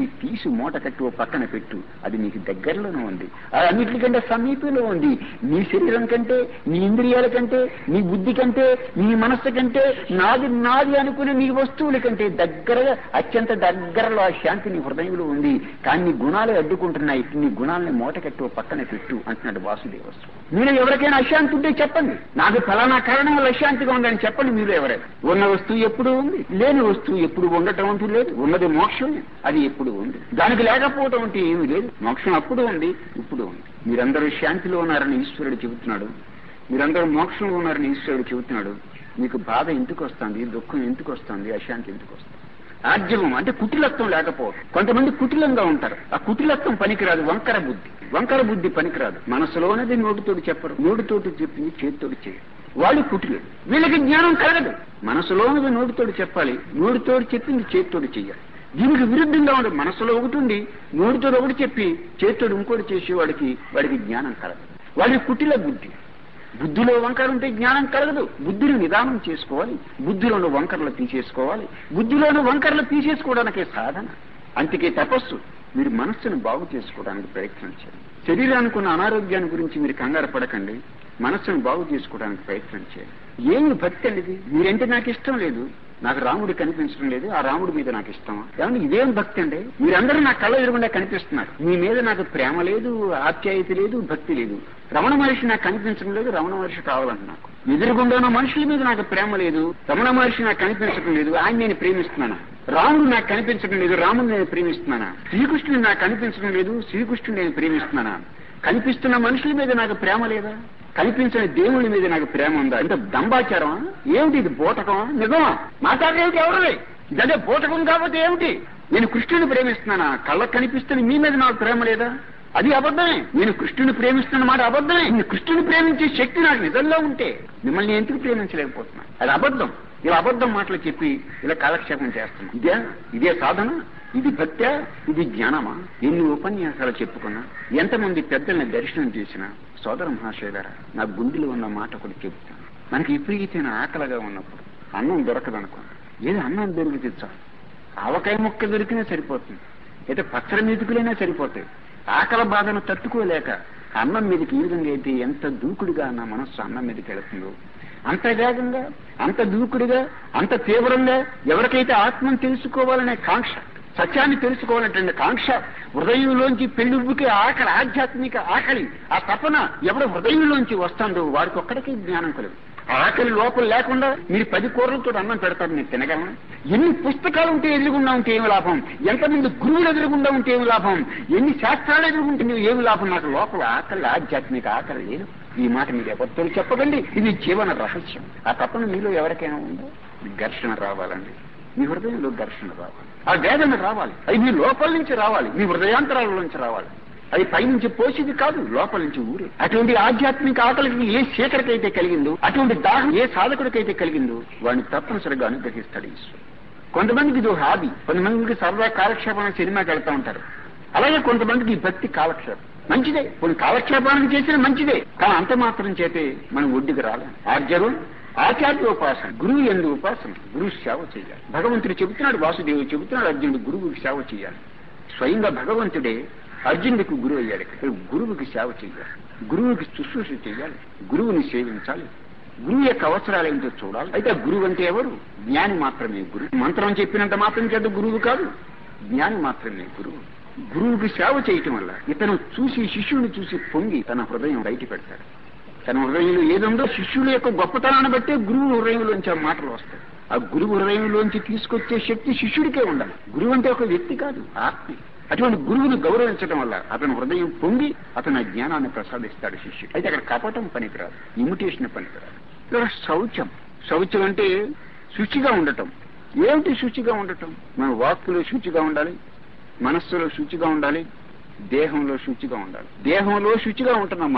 తీసి మూట కట్టి ఓ పక్కన పెట్టు అది నీకు దగ్గరలోనే ఉంది అది అన్నిటికంటే సమీపంలో ఉంది నీ శరీరం కంటే నీ ఇంద్రియాల కంటే నీ బుద్ధి కంటే నీ మనస్సు కంటే నాది నాది అనుకునే నీ వస్తువుల కంటే దగ్గరగా అత్యంత దగ్గరలో ఆ శాంతి నీ హృదయంలో ఉంది కానీ నీ గుణాలు అడ్డుకుంటున్నాయి నీ గుణాలని మూట కట్టి ఓ పక్కన పెట్టు అంటున్నాడు వాసుదేవస్వామి మీరు ఎవరికైనా అశాంతి ఉంటే చెప్పండి నాకు ఫలానా కారణం వల్ల అశాంతిగా ఉందని చెప్పండి మీరు ఎవరైనా ఉన్న వస్తువు ఎప్పుడు ఉంది లేని వస్తువు ఎప్పుడు ఉండటం అంటూ లేదు ఉన్నది మోక్షమే అది ఎప్పుడు ఉంది దానికి లేకపోవటం అంటే ఏమీ లేదు మోక్షం అప్పుడు ఉంది ఇప్పుడు ఉంది మీరందరూ శాంతిలో ఉన్నారని ఈశ్వరుడు చెబుతున్నాడు మీరందరూ మోక్షంలో ఉన్నారని ఈశ్వరుడు చెబుతున్నాడు మీకు బాధ ఎందుకు వస్తుంది దుఃఖం ఎందుకు వస్తుంది అశాంతి ఎందుకు వస్తుంది ఆర్జవం అంటే కుటిలత్వం లేకపోవడం కొంతమంది కుటిలంగా ఉంటారు ఆ కుటిలత్వం పనికిరాదు వంకర బుద్ధి వంకర బుద్ధి పనికిరాదు మనసులోనది నోటితోటి చెప్పరు నోటితోటి చెప్పింది చేతితోటి చేయరు వాళ్ళు కుటిలు వీళ్ళకి జ్ఞానం కలగదు మనసులోనది నోటితోటి చెప్పాలి నోటితోటి చెప్పింది చేతితోటి చెయ్యాలి దీనికి విరుద్ధంగా ఉండదు మనసులో ఒకటి ఉండి నోటితో ఒకటి చెప్పి చేతితోటి ఇంకోటి చేసేవాడికి వాడికి జ్ఞానం కలగదు వాడికి కుటిల బుద్ధి బుద్ధిలో వంకర ఉంటే జ్ఞానం కలగదు బుద్ధిని నిదానం చేసుకోవాలి బుద్ధిలోని వంకరలు తీసేసుకోవాలి బుద్ధిలోని వంకరలు తీసేసుకోవడానికే సాధన అందుకే తపస్సు మీరు మనస్సును బాగు చేసుకోవడానికి ప్రయత్నం చేయండి శరీరానికి ఉన్న అనారోగ్యాన్ని గురించి మీరు కంగారు పడకండి మనస్సును బాగు చేసుకోవడానికి ప్రయత్నం చేయండి ఏమి భక్తి అనేది మీరంటే నాకు ఇష్టం లేదు నాకు రాముడు కనిపించడం లేదు ఆ రాముడి మీద నాకు ఇష్టమా ఏమన్నా ఇదేం భక్తి అండి మీరందరూ నా కళ్ళ ఎదురుగుండా కనిపిస్తున్నారు మీ మీద నాకు ప్రేమ లేదు ఆప్యాయత లేదు భక్తి లేదు రమణ మహర్షి నాకు కనిపించడం లేదు రమణ మహర్షి కావాలంట నాకు ఎదురుగుండా ఉన్న మనుషుల మీద నాకు ప్రేమ లేదు రమణ మహర్షి నాకు కనిపించడం లేదు ఆయన నేను ప్రేమిస్తున్నాను రాముడు నాకు కనిపించడం లేదు రాముడు నేను ప్రేమిస్తున్నానా శ్రీకృష్ణుడు నాకు కనిపించడం లేదు శ్రీకృష్ణుడు నేను ప్రేమిస్తున్నానా కనిపిస్తున్న మనుషుల మీద నాకు ప్రేమ లేదా కనిపించని దేవుళ్ళ మీద నాకు ప్రేమ ఉందా అంటే దంబాచారమా ఏమిటి ఇది బోటకమా నిజమా మాట్లాడేమిటి ఎవరిది ఇదే బోటకం కాబట్టి ఏమిటి నేను కృష్ణుని ప్రేమిస్తున్నానా కళ్ళకు కనిపిస్తున్న మీ మీద నాకు ప్రేమ లేదా అది అబద్ధమే నేను కృష్ణుని ప్రేమిస్తున్న మాట అబద్ధమే నేను కృష్ణుని ప్రేమించే శక్తి నాకు నిజంలో ఉంటే మిమ్మల్ని ఎందుకు ప్రేమించలేకపోతున్నా అది అబద్ధం ఇలా అబద్ధం మాటలు చెప్పి ఇలా కాలక్షేపం చేస్తున్నాం ఇదే ఇదే సాధన ఇది భక్త్యా ఇది జ్ఞానమా ఎన్ని ఉపన్యాసాలు చెప్పుకున్నా ఎంతమంది పెద్దల్ని దర్శనం చేసినా సోదర మహాశయులారా నా గుండెలో ఉన్న మాట ఒకటి చెప్తాను మనకి విపరీతమైన ఆకలిగా ఉన్నప్పుడు అన్నం దొరకదనుకో ఏదో అన్నం దొరికితే చాలు ఆవకాయ ముక్క దొరికినా సరిపోతుంది అయితే పచ్చడి మెతుకులైనా సరిపోతాయి ఆకలి బాధను తట్టుకోలేక అన్నం మీదకి ఈ విధంగా అయితే ఎంత దూకుడుగా నా మనస్సు అన్నం మీదకి వెళుతుందో అంత వేగంగా అంత దూకుడుగా అంత తీవ్రంగా ఎవరికైతే ఆత్మను తెలుసుకోవాలనే కాంక్ష సత్యాన్ని తెలుసుకోవాలనేటువంటి కాంక్ష హృదయంలోంచి పెళ్ళుబుకి ఆకలి ఆధ్యాత్మిక ఆకలి ఆ తపన ఎవడ హృదయంలోంచి వస్తుందో వారికి ఒక్కడికే జ్ఞానం కలదు ఆకలి లోపల లేకుండా మీరు పది కూరలతో అన్నం పెడతారు నేను తినగలను ఎన్ని పుస్తకాలు ఉంటే ఎదురుగుండా ఉంటే ఏమి లాభం ఎంతమంది గురువులు ఎదురుగుండా ఉంటే ఏమి లాభం ఎన్ని శాస్త్రాలు ఎదురుగుంటే ఏమి లాభం నాకు లోపల ఆకలి ఆధ్యాత్మిక ఆకలి లేదు ఈ మాట మీరు ఎవరితో చెప్పకండి ఇది జీవన రహస్యం ఆ తపన మీలో ఎవరికైనా ఉందో ఘర్షణ రావాలండి మీ హృదయంలో ఘర్షణ రావాలి ఆ వేదన రావాలి అది మీ లోపల నుంచి రావాలి మీ హృదయాంతరాల నుంచి రావాలి అది పైనుంచి పోసేది కాదు లోపల నుంచి ఊరే అటువంటి ఆధ్యాత్మిక ఆకలికి ఏ శేఖరికైతే కలిగిందో అటువంటి దాహం ఏ సాధకుడికైతే కలిగిందో వాడిని తప్పనిసరిగా అనుగ్రహిస్తాడు ఈశ్వరుడు కొంతమందికి ఇది హాబీ కొంతమందికి సరదా కాలక్షేపం సినిమాకి వెళ్తా ఉంటారు అలాగే కొంతమందికి ఈ భక్తి కాలక్షేపం మంచిదే కొన్ని కాలక్షేపానికి చేసిన మంచిదే కానీ అంత మాత్రం చేతే మనం ఒడ్డుకు రాలేం ఆర్జవం ఆచార్యోపాసన గురువు ఎందు ఉపాసన గురువు సేవ చేయాలి భగవంతుడు చెబుతున్నాడు వాసుదేవుడు చెబుతున్నాడు అర్జునుడు గురువుకి సేవ చేయాలి స్వయంగా భగవంతుడే అర్జునుడికి గురువు అయ్యాడు ఇక్కడ గురువుకి సేవ చేయాలి గురువుకి శుశ్రూష చేయాలి గురువుని సేవించాలి గురువు యొక్క అవసరాలు ఏంటో చూడాలి అయితే గురువు అంటే ఎవరు జ్ఞాని మాత్రమే గురువు మంత్రం చెప్పినంత మాత్రం చేత గురువు కాదు జ్ఞాని మాత్రమే గురువు గురువుకి సేవ చేయటం వల్ల ఇతను చూసి శిష్యుని చూసి పొంగి తన హృదయం బయట పెడతాడు తన హృదయంలో ఏదుందో శిష్యుల యొక్క గొప్పతనాన్ని బట్టే గురువు హృదయంలోంచి ఆ మాటలు వస్తాయి ఆ గురువు హృదయంలోంచి తీసుకొచ్చే శక్తి శిష్యుడికే ఉండాలి గురువు అంటే ఒక వ్యక్తి కాదు ఆత్మ అటువంటి గురువుని గౌరవించడం వల్ల అతని హృదయం పొంగి అతని ఆ జ్ఞానాన్ని ప్రసాదిస్తాడు శిష్యుడు అయితే అక్కడ కపటం పనికిరాదు ఇమిటేషన్ పనికిరాదు ఇక్కడ శౌచం శౌచం అంటే శుచిగా ఉండటం ఏమిటి శుచిగా ఉండటం మన వాక్కులో శుచిగా ఉండాలి మనస్సులో శుచిగా ఉండాలి దేహంలో శుచిగా ఉండాలి దేహంలో శుచిగా ఉంటున్నాం మనం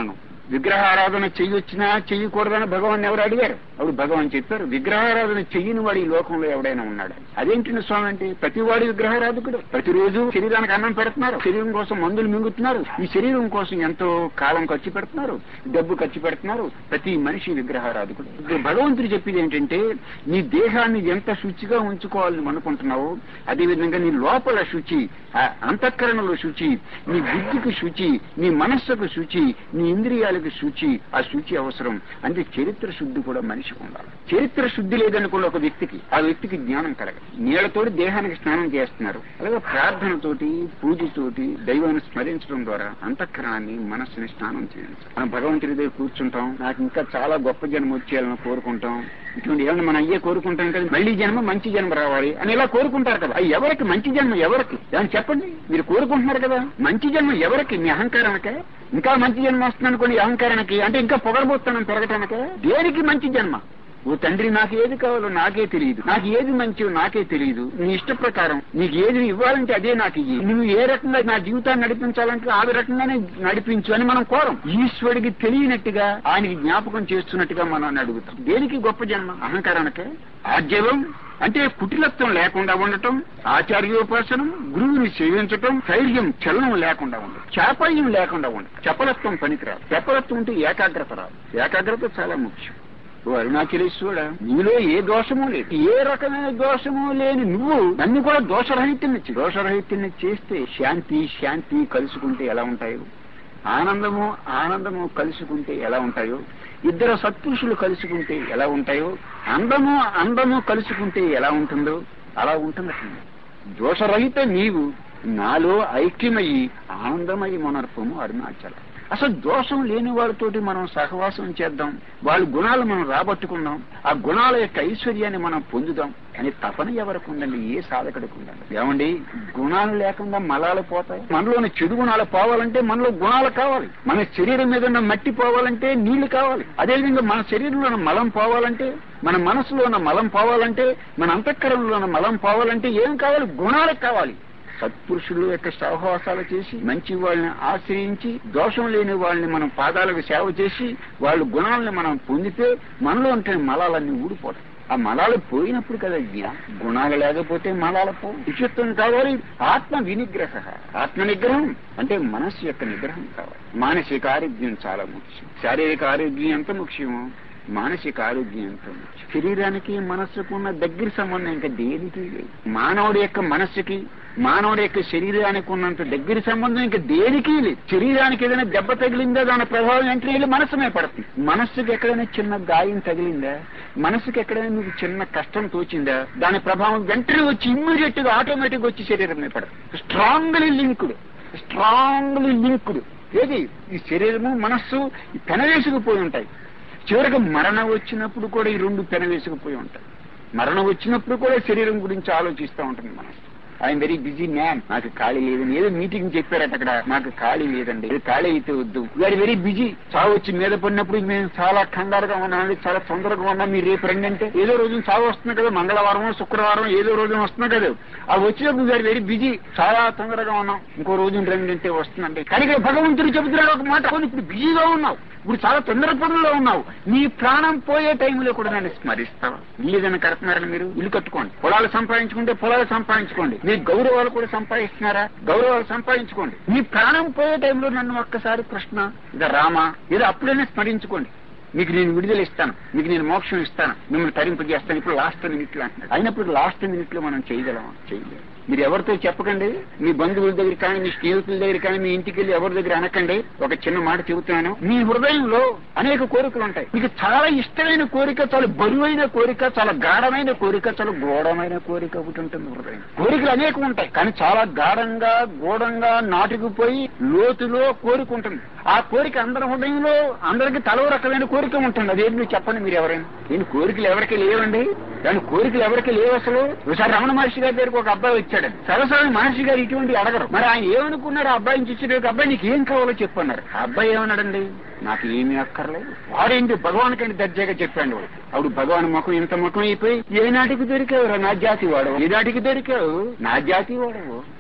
విగ్రహారాధన చెయ్యొచ్చినా చెయ్యకూడదని భగవాన్ ఎవరు అడిగారు అప్పుడు భగవాన్ చెప్పారు విగ్రహారాధన చెయ్యని వాడు ఈ లోకంలో ఎవడైనా ఉన్నాడు అదేంటి స్వామి అంటే ప్రతి వాడు విగ్రహారాధకుడు ప్రతిరోజు శరీరానికి అన్నం పెడుతున్నారు శరీరం కోసం మందులు మింగుతున్నారు ఈ శరీరం కోసం ఎంతో కాలం ఖర్చు పెడుతున్నారు డబ్బు ఖర్చు పెడుతున్నారు ప్రతి మనిషి విగ్రహారాధకుడు ఇప్పుడు భగవంతుడు చెప్పేది ఏంటంటే నీ దేహాన్ని ఎంత శుచిగా ఉంచుకోవాలని అనుకుంటున్నావో అదేవిధంగా నీ లోపల శుచి ఆ అంతఃకరణలో శుచి నీ బుద్ధికి శుచి నీ మనస్సుకు శుచి నీ ఇంద్రియాలకు శుచి ఆ శుచి అవసరం అంటే చరిత్ర శుద్ధి కూడా మనిషికి ఉండాలి చరిత్ర శుద్ధి లేదనుకున్న ఒక వ్యక్తికి ఆ వ్యక్తికి జ్ఞానం కలగదు నీళ్లతోటి దేహానికి స్నానం చేస్తున్నారు అలాగే ప్రార్థనతోటి పూజతోటి దైవాన్ని స్మరించడం ద్వారా అంతఃకరణాన్ని మనస్సుని స్నానం చేయండి మనం భగవంతుడి దగ్గర కూర్చుంటాం నాకు ఇంకా చాలా గొప్ప జన్మ వచ్చేయాలని కోరుకుంటాం ఇటువంటి ఏమన్నా మనం అయ్యే కోరుకుంటాం కదా మళ్ళీ జన్మ మంచి జన్మ రావాలి అని ఇలా కోరుకుంటారు కదా అయ్యి ఎవరికి మంచి జన్మ ఎవరికి దాన్ని చెప్పండి మీరు కోరుకుంటున్నారు కదా మంచి జన్మ ఎవరికి మీ అహంకారానికే ఇంకా మంచి జన్మ వస్తుంది అనుకోండి ఈ అహంకారానికి అంటే ఇంకా పొగరబోతున్నాం పెరగటానికే దేనికి మంచి జన్మ ఓ తండ్రి నాకు ఏది కావాలో నాకే తెలియదు నాకు ఏది మంచిదో నాకే తెలియదు నీ ఇష్ట ప్రకారం నీకు ఏది ఇవ్వాలంటే అదే నాకు ఇయ్యి నువ్వు ఏ రకంగా నా జీవితాన్ని నడిపించాలంటే ఆ రకంగానే నడిపించు అని మనం కోరం ఈశ్వరుడికి తెలియనట్టుగా ఆయనకి జ్ఞాపకం చేస్తున్నట్టుగా మనం అడుగుతాం దేనికి గొప్ప జన్మ అహంకారానికే ఆర్జవం అంటే కుటిలత్వం లేకుండా ఉండటం ఆచార్యోపాసనం గురువుని సేవించటం ధైర్యం చలనం లేకుండా ఉండటం చాపల్యం లేకుండా ఉండటం చపలత్వం పనికిరాదు చపలత్వం ఉంటే ఏకాగ్రత రాదు ఏకాగ్రత చాలా ముఖ్యం ఓ అరుణాచలేశ్వరుడా నీలో ఏ దోషము లేదు ఏ రకమైన దోషము లేని నువ్వు నన్ను కూడా దోషరహిత్యం దోషరహిత్యం చేస్తే శాంతి శాంతి కలుసుకుంటే ఎలా ఉంటాయో ఆనందము ఆనందము కలుసుకుంటే ఎలా ఉంటాయో ఇద్దరు సత్పురుషులు కలుసుకుంటే ఎలా ఉంటాయో అందము అందము కలుసుకుంటే ఎలా ఉంటుందో అలా ఉంటుంది దోషరహిత నీవు నాలో ఐక్యమయ్యి ఆనందమయ్యి మనర్పము అరుణాచలం అసలు దోషం లేని వాళ్ళతోటి మనం సహవాసం చేద్దాం వాళ్ళ గుణాలు మనం రాబట్టుకుందాం ఆ గుణాల యొక్క ఐశ్వర్యాన్ని మనం పొందుదాం అని తపన ఎవరికి ఉందండి ఏ సాధకుడికి ఉందండి ఏమండి గుణాలు లేకుండా మలాలు పోతాయి మనలోని చెడు గుణాలు పోవాలంటే మనలో గుణాలు కావాలి మన శరీరం మీద ఉన్న మట్టి పోవాలంటే నీళ్లు కావాలి అదేవిధంగా మన శరీరంలో ఉన్న మలం పోవాలంటే మన మనసులో ఉన్న మలం పోవాలంటే మన అంతఃకరణలో ఉన్న మలం పోవాలంటే ఏం కావాలి గుణాలు కావాలి సత్పురుషుల యొక్క సహవాసాలు చేసి మంచి వాళ్ళని ఆశ్రయించి దోషం లేని వాళ్ళని మనం పాదాలకు సేవ చేసి వాళ్ళ గుణాలను మనం పొందితే మనలో ఉంటే మలాలన్నీ ఊడిపోతాయి ఆ మలాలు పోయినప్పుడు కదా జ్ఞానం గుణాలు లేకపోతే మలాలు పో విచిత్వం కావాలి ఆత్మ వినిగ్రహ ఆత్మ నిగ్రహం అంటే మనస్సు యొక్క నిగ్రహం కావాలి మానసిక ఆరోగ్యం చాలా ముఖ్యం శారీరక ఆరోగ్యం ఎంత ముఖ్యమో మానసిక ఆరోగ్యం ఎంత ముఖ్యం శరీరానికి మనస్సుకు ఉన్న దగ్గర సంబంధం ఇంకా దేనికి లేదు మానవుడి యొక్క మనస్సుకి మానవుడి యొక్క శరీరానికి ఉన్నంత దగ్గర సంబంధం ఇంకా దేనికి లేదు శరీరానికి ఏదైనా దెబ్బ తగిలిందా దాని ప్రభావం వెంటనే వెళ్ళి మనసు మీద పడుతుంది మనస్సుకి ఎక్కడైనా చిన్న గాయం తగిలిందా మనసుకి ఎక్కడైనా మీకు చిన్న కష్టం తోచిందా దాని ప్రభావం వెంటనే వచ్చి ఇమ్మీడియట్ గా ఆటోమేటిక్ వచ్చి శరీరం మీద పడుతుంది స్ట్రాంగ్లీ లింక్డ్ స్ట్రాంగ్లీ లింక్డ్ ఏది ఈ శరీరము మనస్సు పెనవేసుకుపోయి ఉంటాయి చివరికి మరణం వచ్చినప్పుడు కూడా ఈ రెండు పెనవేసుకుపోయి ఉంటాయి మరణం వచ్చినప్పుడు కూడా శరీరం గురించి ఆలోచిస్తూ ఉంటుంది మనసు ఐఎమ్ వెరీ బిజీ మ్యాన్ నాకు ఖాళీ లేదని ఏదో మీటింగ్ చెప్పారట అక్కడ నాకు ఖాళీ లేదండి ఇది ఖాళీ అయితే వద్దు వీఆర్ వెరీ బిజీ చావు వచ్చి మీద పడినప్పుడు మేము చాలా కంగారుగా ఉన్నామండి చాలా తొందరగా ఉన్నాం మీరు రేపు రండి అంటే ఏదో రోజు చావు వస్తుంది కదా మంగళవారం శుక్రవారం ఏదో రోజు వస్తుంది కదా ఆ వచ్చినప్పుడు వీఆర్ వెరీ బిజీ చాలా తొందరగా ఉన్నాం ఇంకో రోజు రండి అంటే వస్తుందండి కానీ ఇక్కడ భగవంతుడు చెబుతున్నాడు ఒక మాట "అవును, ఇప్పుడు బిజీగా ఉన్నావు ఇప్పుడు చాలా తొందర పనుల్లో ఉన్నావు నీ ప్రాణం పోయే టైంలో కూడా నన్ను స్మరిస్తావా ఇల్లు ఏదైనా కడుతున్నారని మీరు ఇల్లు కట్టుకోండి పొలాలు సంపాదించుకుంటే పొలాలు సంపాదించుకోండి మీ గౌరవాలు కూడా సంపాదిస్తున్నారా గౌరవాలు సంపాదించుకోండి మీ ప్రాణం పోయే టైంలో నన్ను ఒక్కసారి కృష్ణ ఇద రామ ఏదో అప్పుడైనా స్మరించుకోండి మీకు నేను విడుదల ఇస్తాను మీకు నేను మోక్షం ఇస్తాను మిమ్మల్ని తరింపజేస్తాను ఇప్పుడు లాస్ట్ మినిట్ లో అంటున్నాడు అయినప్పుడు లాస్ట్ మినిట్ లో మనం చేయగలమా చేయలేము మీరు ఎవరితో చెప్పకండి మీ బంధువుల దగ్గర కానీ మీ స్నేహితుల దగ్గర కానీ మీ ఇంటికి వెళ్ళి ఎవరి దగ్గర అనకండి ఒక చిన్న మాట చెబుతున్నాను మీ హృదయంలో అనేక కోరికలు ఉంటాయి మీకు చాలా ఇష్టమైన కోరిక చాలా బరువైన కోరిక చాలా గాఢమైన కోరిక చాలా గోడమైన కోరిక ఒకటి ఉంటుంది హృదయం కోరికలు అనేకం ఉంటాయి కానీ చాలా గాఢంగా గూఢంగా నాటుకుపోయి లోతులో కోరిక ఉంటుంది ఆ కోరిక అందరి హృదయంలో అందరికి తలో రకమైన కోరిక ఉంటుంది అదేంటి మీరు చెప్పండి మీరు ఎవరైనా నేను కోరికలు ఎవరికి లేవండి దాని కోరికలు ఎవరికి లేవు అసలు ఒకసారి రమణ మహర్షి గారి దగ్గరకు ఒక అబ్బాయి వచ్చాడు సరస్వతి మహర్షి గారు ఇటువంటి అడగరు మరి ఆయన ఏమనుకున్నారు ఆ అబ్బాయిని చూసి అబ్బాయి నీకు ఏం కావాలో చెప్పన్నారు ఆ అబ్బాయి ఏమన్నాడండి నాకు ఏమీ అక్కర్లేదు వాడేంటి భగవాన్ కంటే దర్జాగా చెప్పాడు వాడు అప్పుడు భగవాన్ ముఖం ఇంత ముఖం అయిపోయి ఏ నాటికి దొరికావురా నా జాతి వాడవు ఏ నాటికి దొరికావు నా జాతి వాడవు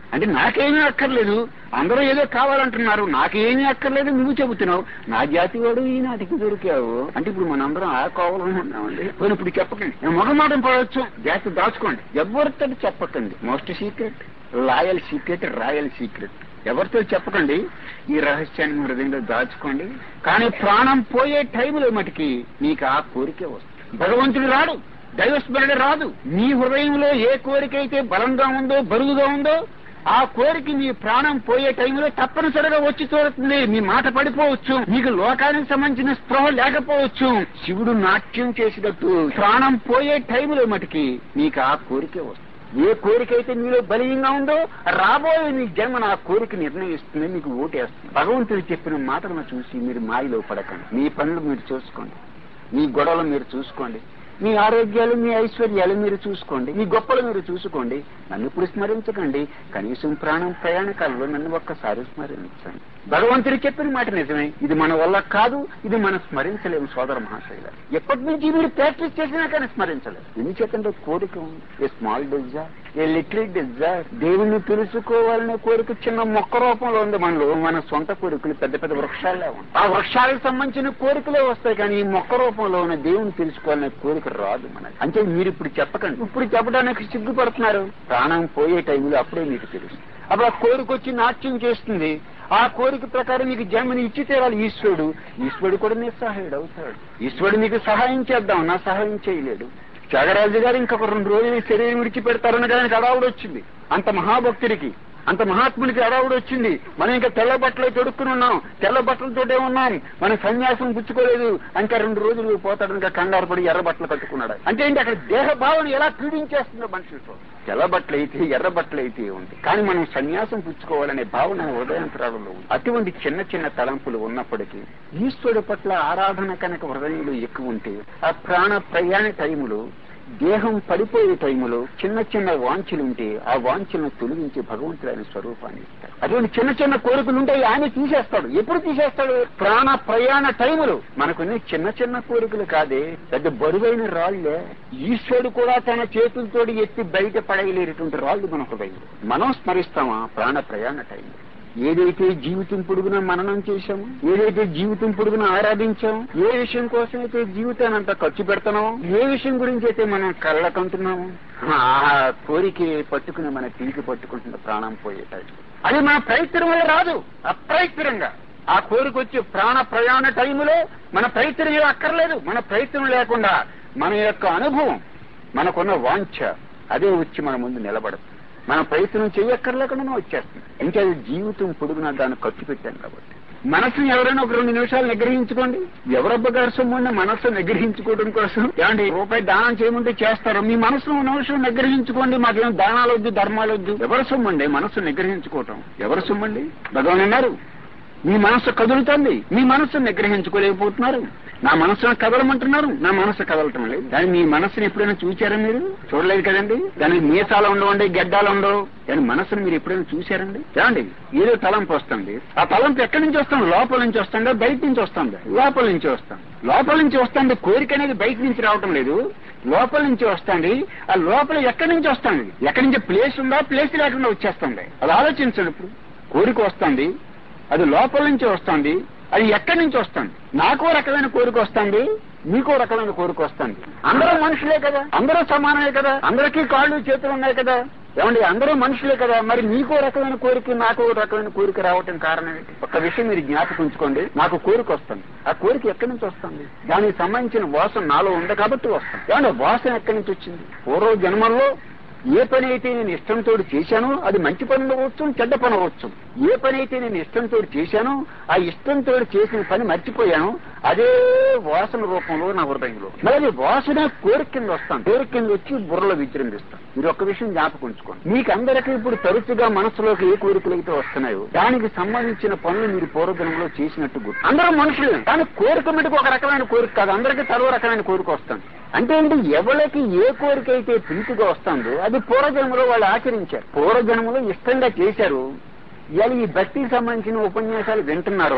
అంటే నాకేమీ అక్కర్లేదు అందరూ ఏదో కావాలంటున్నారు నాకేమీ అక్కర్లేదు నువ్వు చెబుతున్నావు నా జాతి వాడు ఈనాటికి దొరికావు అంటే ఇప్పుడు మనందరం ఆ కావాలనుకున్నామండి పోనీ ఇప్పుడు చెప్పకండి నేను మొగమాటం పడవచ్చు జాతి దాచుకోండి ఎవరితో చెప్పకండి most secret loyal secret royal secret ఎవరితో చెప్పకండి ఈ రహస్యాన్ని మీ హృదయంలో దాచుకోండి కానీ ప్రాణం పోయే టైంలో మటుకి మీకు ఆ కోరికే వస్తుంది భగవంతుడు రాడు దైవస్మరణ రాదు మీ హృదయంలో ఏ కోరిక అయితే బలంగా ఉందో బరువుగా ఉందో ఆ కోరిక మీ ప్రాణం పోయే టైంలో తప్పనిసరిగా వచ్చి చూడుతుంది మీ మాట పడిపోవచ్చు మీకు లోకానికి సంబంధించిన స్పృహ లేకపోవచ్చు శివుడు నాట్యం చేసినట్టు ప్రాణం పోయే టైంలో మటుకి మీకు ఆ కోరికే వస్తుంది ఏ కోరిక అయితే మీలో బలీయంగా ఉందో రాబోయే మీ జన్మ నా కోరిక నిర్ణయిస్తుంది మీకు ఓటేస్తుంది భగవంతుడు చెప్పిన మాటలను చూసి మీరు మాయలో పడకండి మీ పనులు మీరు చూసుకోండి మీ గొడవలు మీరు చూసుకోండి మీ ఆరోగ్యాలు మీ ఐశ్వర్యాలు మీరు చూసుకోండి మీ గొప్పలు మీరు చూసుకోండి నన్ను ఇప్పుడు స్మరించకండి కనీసం ప్రాణం ప్రయాణ కాలంలో నన్ను ఒక్కసారి స్మరించండి భగవంతుడు చెప్పిన మాట నిజమే ఇది మన వల్ల కాదు ఇది మనం స్మరించలేము సోదర మహాశైల ఎప్పటి నుంచి మీరు ప్రాక్టీస్ చేసినా కానీ స్మరించలేదు ఎందుచేతంటే కోరిక ఉంది a small desire a little desire దేవుణ్ణి తెలుసుకోవాలనే కోరిక చిన్న మొక్క రూపంలో ఉంది మనలో మన సొంత కోరికలు పెద్ద పెద్ద వృక్షాలే ఉన్నాయి ఆ వృక్షాలకు సంబంధించిన కోరికలే వస్తాయి కానీ ఈ మొక్క రూపంలో ఉన్న దేవుని తెలుసుకోవాలనే కోరిక రాదు మనకి అంటే మీరు ఇప్పుడు చెప్పకండి ఇప్పుడు చెప్పడానికి సిగ్గుపడుతున్నారు ప్రాణం పోయే టైంలో అప్పుడే మీకు తెలుసు అప్పుడు ఆ కోరిక వచ్చి నాట్యం చేస్తుంది ఆ కోరిక ప్రకారం మీకు జన్మని ఇచ్చి తీరాలి ఈశ్వరుడు ఈశ్వరుడు కూడా నిస్సహాయుడు అవుతాడు ఈశ్వరుడు మీకు సహాయం చేద్దాం నా సహాయం చేయలేడు త్యాగరాజు గారు ఇంకొక రెండు రోజులు ఈ శరీరం విడిచిపెడతారని దానికి అడావుడు వచ్చింది అంత మహాభక్తుడికి అంత మహాత్మునికి అడావుడు వచ్చింది మనం ఇంకా తెల్ల బట్టలు తొడుక్కుని ఉన్నాం తెల్ల బట్టలతోటే ఉన్నాం మనం సన్యాసం పుచ్చుకోలేదు ఇంకా రెండు రోజులు పోతాడు ఇంకా కంగారు పడి ఎర్ర బట్టలు కట్టుకున్నాడు అంటే ఏంటి అక్కడ దేహ భావన ఎలా పీడించేస్తుందో మనుషులతో తెల్ల బట్టలు అయితే ఎర్ర బట్టలు అయితే ఉంది కానీ మనం సన్యాసం పుచ్చుకోవాలనే భావన హృదయంతరాలలో ఉంది అటువంటి చిన్న చిన్న తలంపులు ఉన్నప్పటికీ ఈశ్వరుడు పట్ల ఆరాధన కనుక హృదయంలో ఎక్కువ ఉంటే ఆ ప్రాణ ప్రయాణ టైములో దేహం పడిపోయే టైములో చిన్న చిన్న వాంఛలు ఉంటే ఆ వాంఛలను తొలగించి భగవంతుడు ఆయన స్వరూపాన్ని ఇస్తాడు అటువంటి చిన్న చిన్న కోరికలు ఉంటాయి ఆయన తీసేస్తాడు ఎప్పుడు తీసేస్తాడు ప్రాణ ప్రయాణ టైములు మనకున్న చిన్న చిన్న కోరికలు కాదే పెద్ద బరువైన రాళ్లే ఈశ్వరుడు కూడా తన చేతులతోటి ఎత్తి బయట పడగలేనటువంటి రాళ్ళు మన హృదయం మనం స్మరిస్తామా ప్రాణ ప్రయాణ టైం ఏదైతే జీవితం పొడుగున మననం చేశాము ఏదైతే జీవితం పొడుగున ఆరాధించాము ఏ విషయం కోసం అయితే జీవితాన్ని అంతా ఖర్చు పెడతామో ఏ విషయం గురించి అయితే మనం కళ్ళకంటున్నాము ఆ కోరిక పట్టుకుని మన పీకి పట్టుకుంటున్న ప్రాణం పోయేటాయి అది మన ప్రయత్నం వల్ల రాదు అప్రయత్నంగా ఆ కోరిక వచ్చి ప్రాణ ప్రయాణ టైములో మన ప్రయత్నం ఏం అక్కర్లేదు మన ప్రయత్నం లేకుండా మన యొక్క అనుభవం మనకున్న వాంఛ అదే వచ్చి మన ముందు నిలబడదు మన ప్రయత్నం చేయక్కర్లేకుండా వచ్చేస్తుంది ఇంకా అది జీవితం పొడుగునా దాన్ని ఖర్చు పెట్టాం కాబట్టి మనసుని ఎవరైనా ఒక రెండు నిమిషాలు నిగ్రహించుకోండి ఎవరొబ్బ గారు సొమ్మున్న మనస్సు నిగ్రహించుకోవడం కోసం ఏమండి రూపాయి దానం చేయమంటే చేస్తారు మీ మనసును ఒక నిమిషం నిగ్రహించుకోండి మాకేం దానాలు వద్దు ధర్మాలు వద్దు ఎవరు సొమ్మండి మనస్సు నిగ్రహించుకోవటం ఎవరు సొమ్మండి భగవాన్ అన్నారు మీ మనస్సు కదులుతుంది మీ మనస్సును నిగ్రహించుకోలేకపోతున్నారు నా మనస్సును కదలమంటున్నారు నా మనస్సు కదలటం లేదు కానీ మీ మనస్సును ఎప్పుడైనా చూచారా మీరు చూడలేదు కదండి దానికి మీసాలు ఉండవండి గడ్డాలు ఉండవు దాని మనస్సును మీరు ఎప్పుడైనా చూశారండి ఏమండి ఏదో తలంపు వస్తుంది ఆ తలంపు ఎక్కడి నుంచి వస్తుంది లోపల నుంచి వస్తుందా బయట నుంచి వస్తుంది లోపల నుంచి వస్తాం లోపల నుంచి వస్తుంది కోరిక అనేది బయట నుంచి రావటం లేదు లోపల నుంచి వస్తుంది ఆ లోపల ఎక్కడి నుంచి వస్తుంది ఎక్కడి నుంచి ప్లేస్ ఉందా ప్లేస్ లేకుండా వచ్చేస్తుంది అది ఆలోచించండి ఇప్పుడు కోరిక వస్తుంది అది లోపల నుంచి వస్తుంది అది ఎక్కడి నుంచి వస్తుంది నాకో రకమైన కోరిక వస్తుంది మీకో రకమైన కోరిక వస్తుంది అందరూ మనుషులే కదా అందరూ సమానమే కదా అందరికీ కాళ్ళు చేతులు ఉన్నాయి కదా ఏమండి అందరూ మనుషులే కదా మరి మీకో రకమైన కోరిక నాకో రకమైన కోరిక రావటం కారణం ఏంటి ఒక విషయం మీరు జ్ఞాపకం ఉంచుకోండి నాకు కోరిక వస్తుంది ఆ కోరిక ఎక్కడి నుంచి వస్తుంది దానికి సంబంధించిన వాసన నాలో ఉంది కాబట్టి వస్తుంది ఏమండి వాసన ఎక్కడి నుంచి వచ్చింది పూర్వ జన్మల్లో ఏ పని అయితే నేను ఇష్టంతో చేశానో అది మంచి పని అవ్వచ్చు చెడ్డ పని అవ్వచ్చు ఏ పని అయితే నేను ఇష్టంతో చేశానో ఆ ఇష్టంతో చేసిన పని మర్చిపోయాను అదే వాసన రూపంలో నా హృదయంలో మరి వాసన కోరిక కింద వస్తాను కోరిక కింద వచ్చి బుర్రలో విజృంభిస్తాను మీరు ఒక్క విషయం జ్ఞాపకం ఉంచుకోండి మీకు అందరికీ ఇప్పుడు తరచుగా మనసులోకి ఏ కోరికలు అయితే వస్తున్నాయో దానికి సంబంధించిన పనులు మీరు పూర్వజనంలో చేసినట్టు గుర్తు అందరూ మనుషులే కానీ కోరిక మీదకి ఒక రకమైన కోరిక కాదు అందరికీ తరవ రకమైన కోరిక వస్తుంది అంటే ఏంటి ఎవరికి ఏ కోరిక అయితే ప్రీతిగా వస్తుందో అది పూర్వజన్మలో వాళ్ళు ఆచరించారు పూర్వజన్మలో ఇష్టంగా చేశారు ఇవాళ ఈ భక్తికి సంబంధించిన ఉపన్యాసాలు వింటున్నారు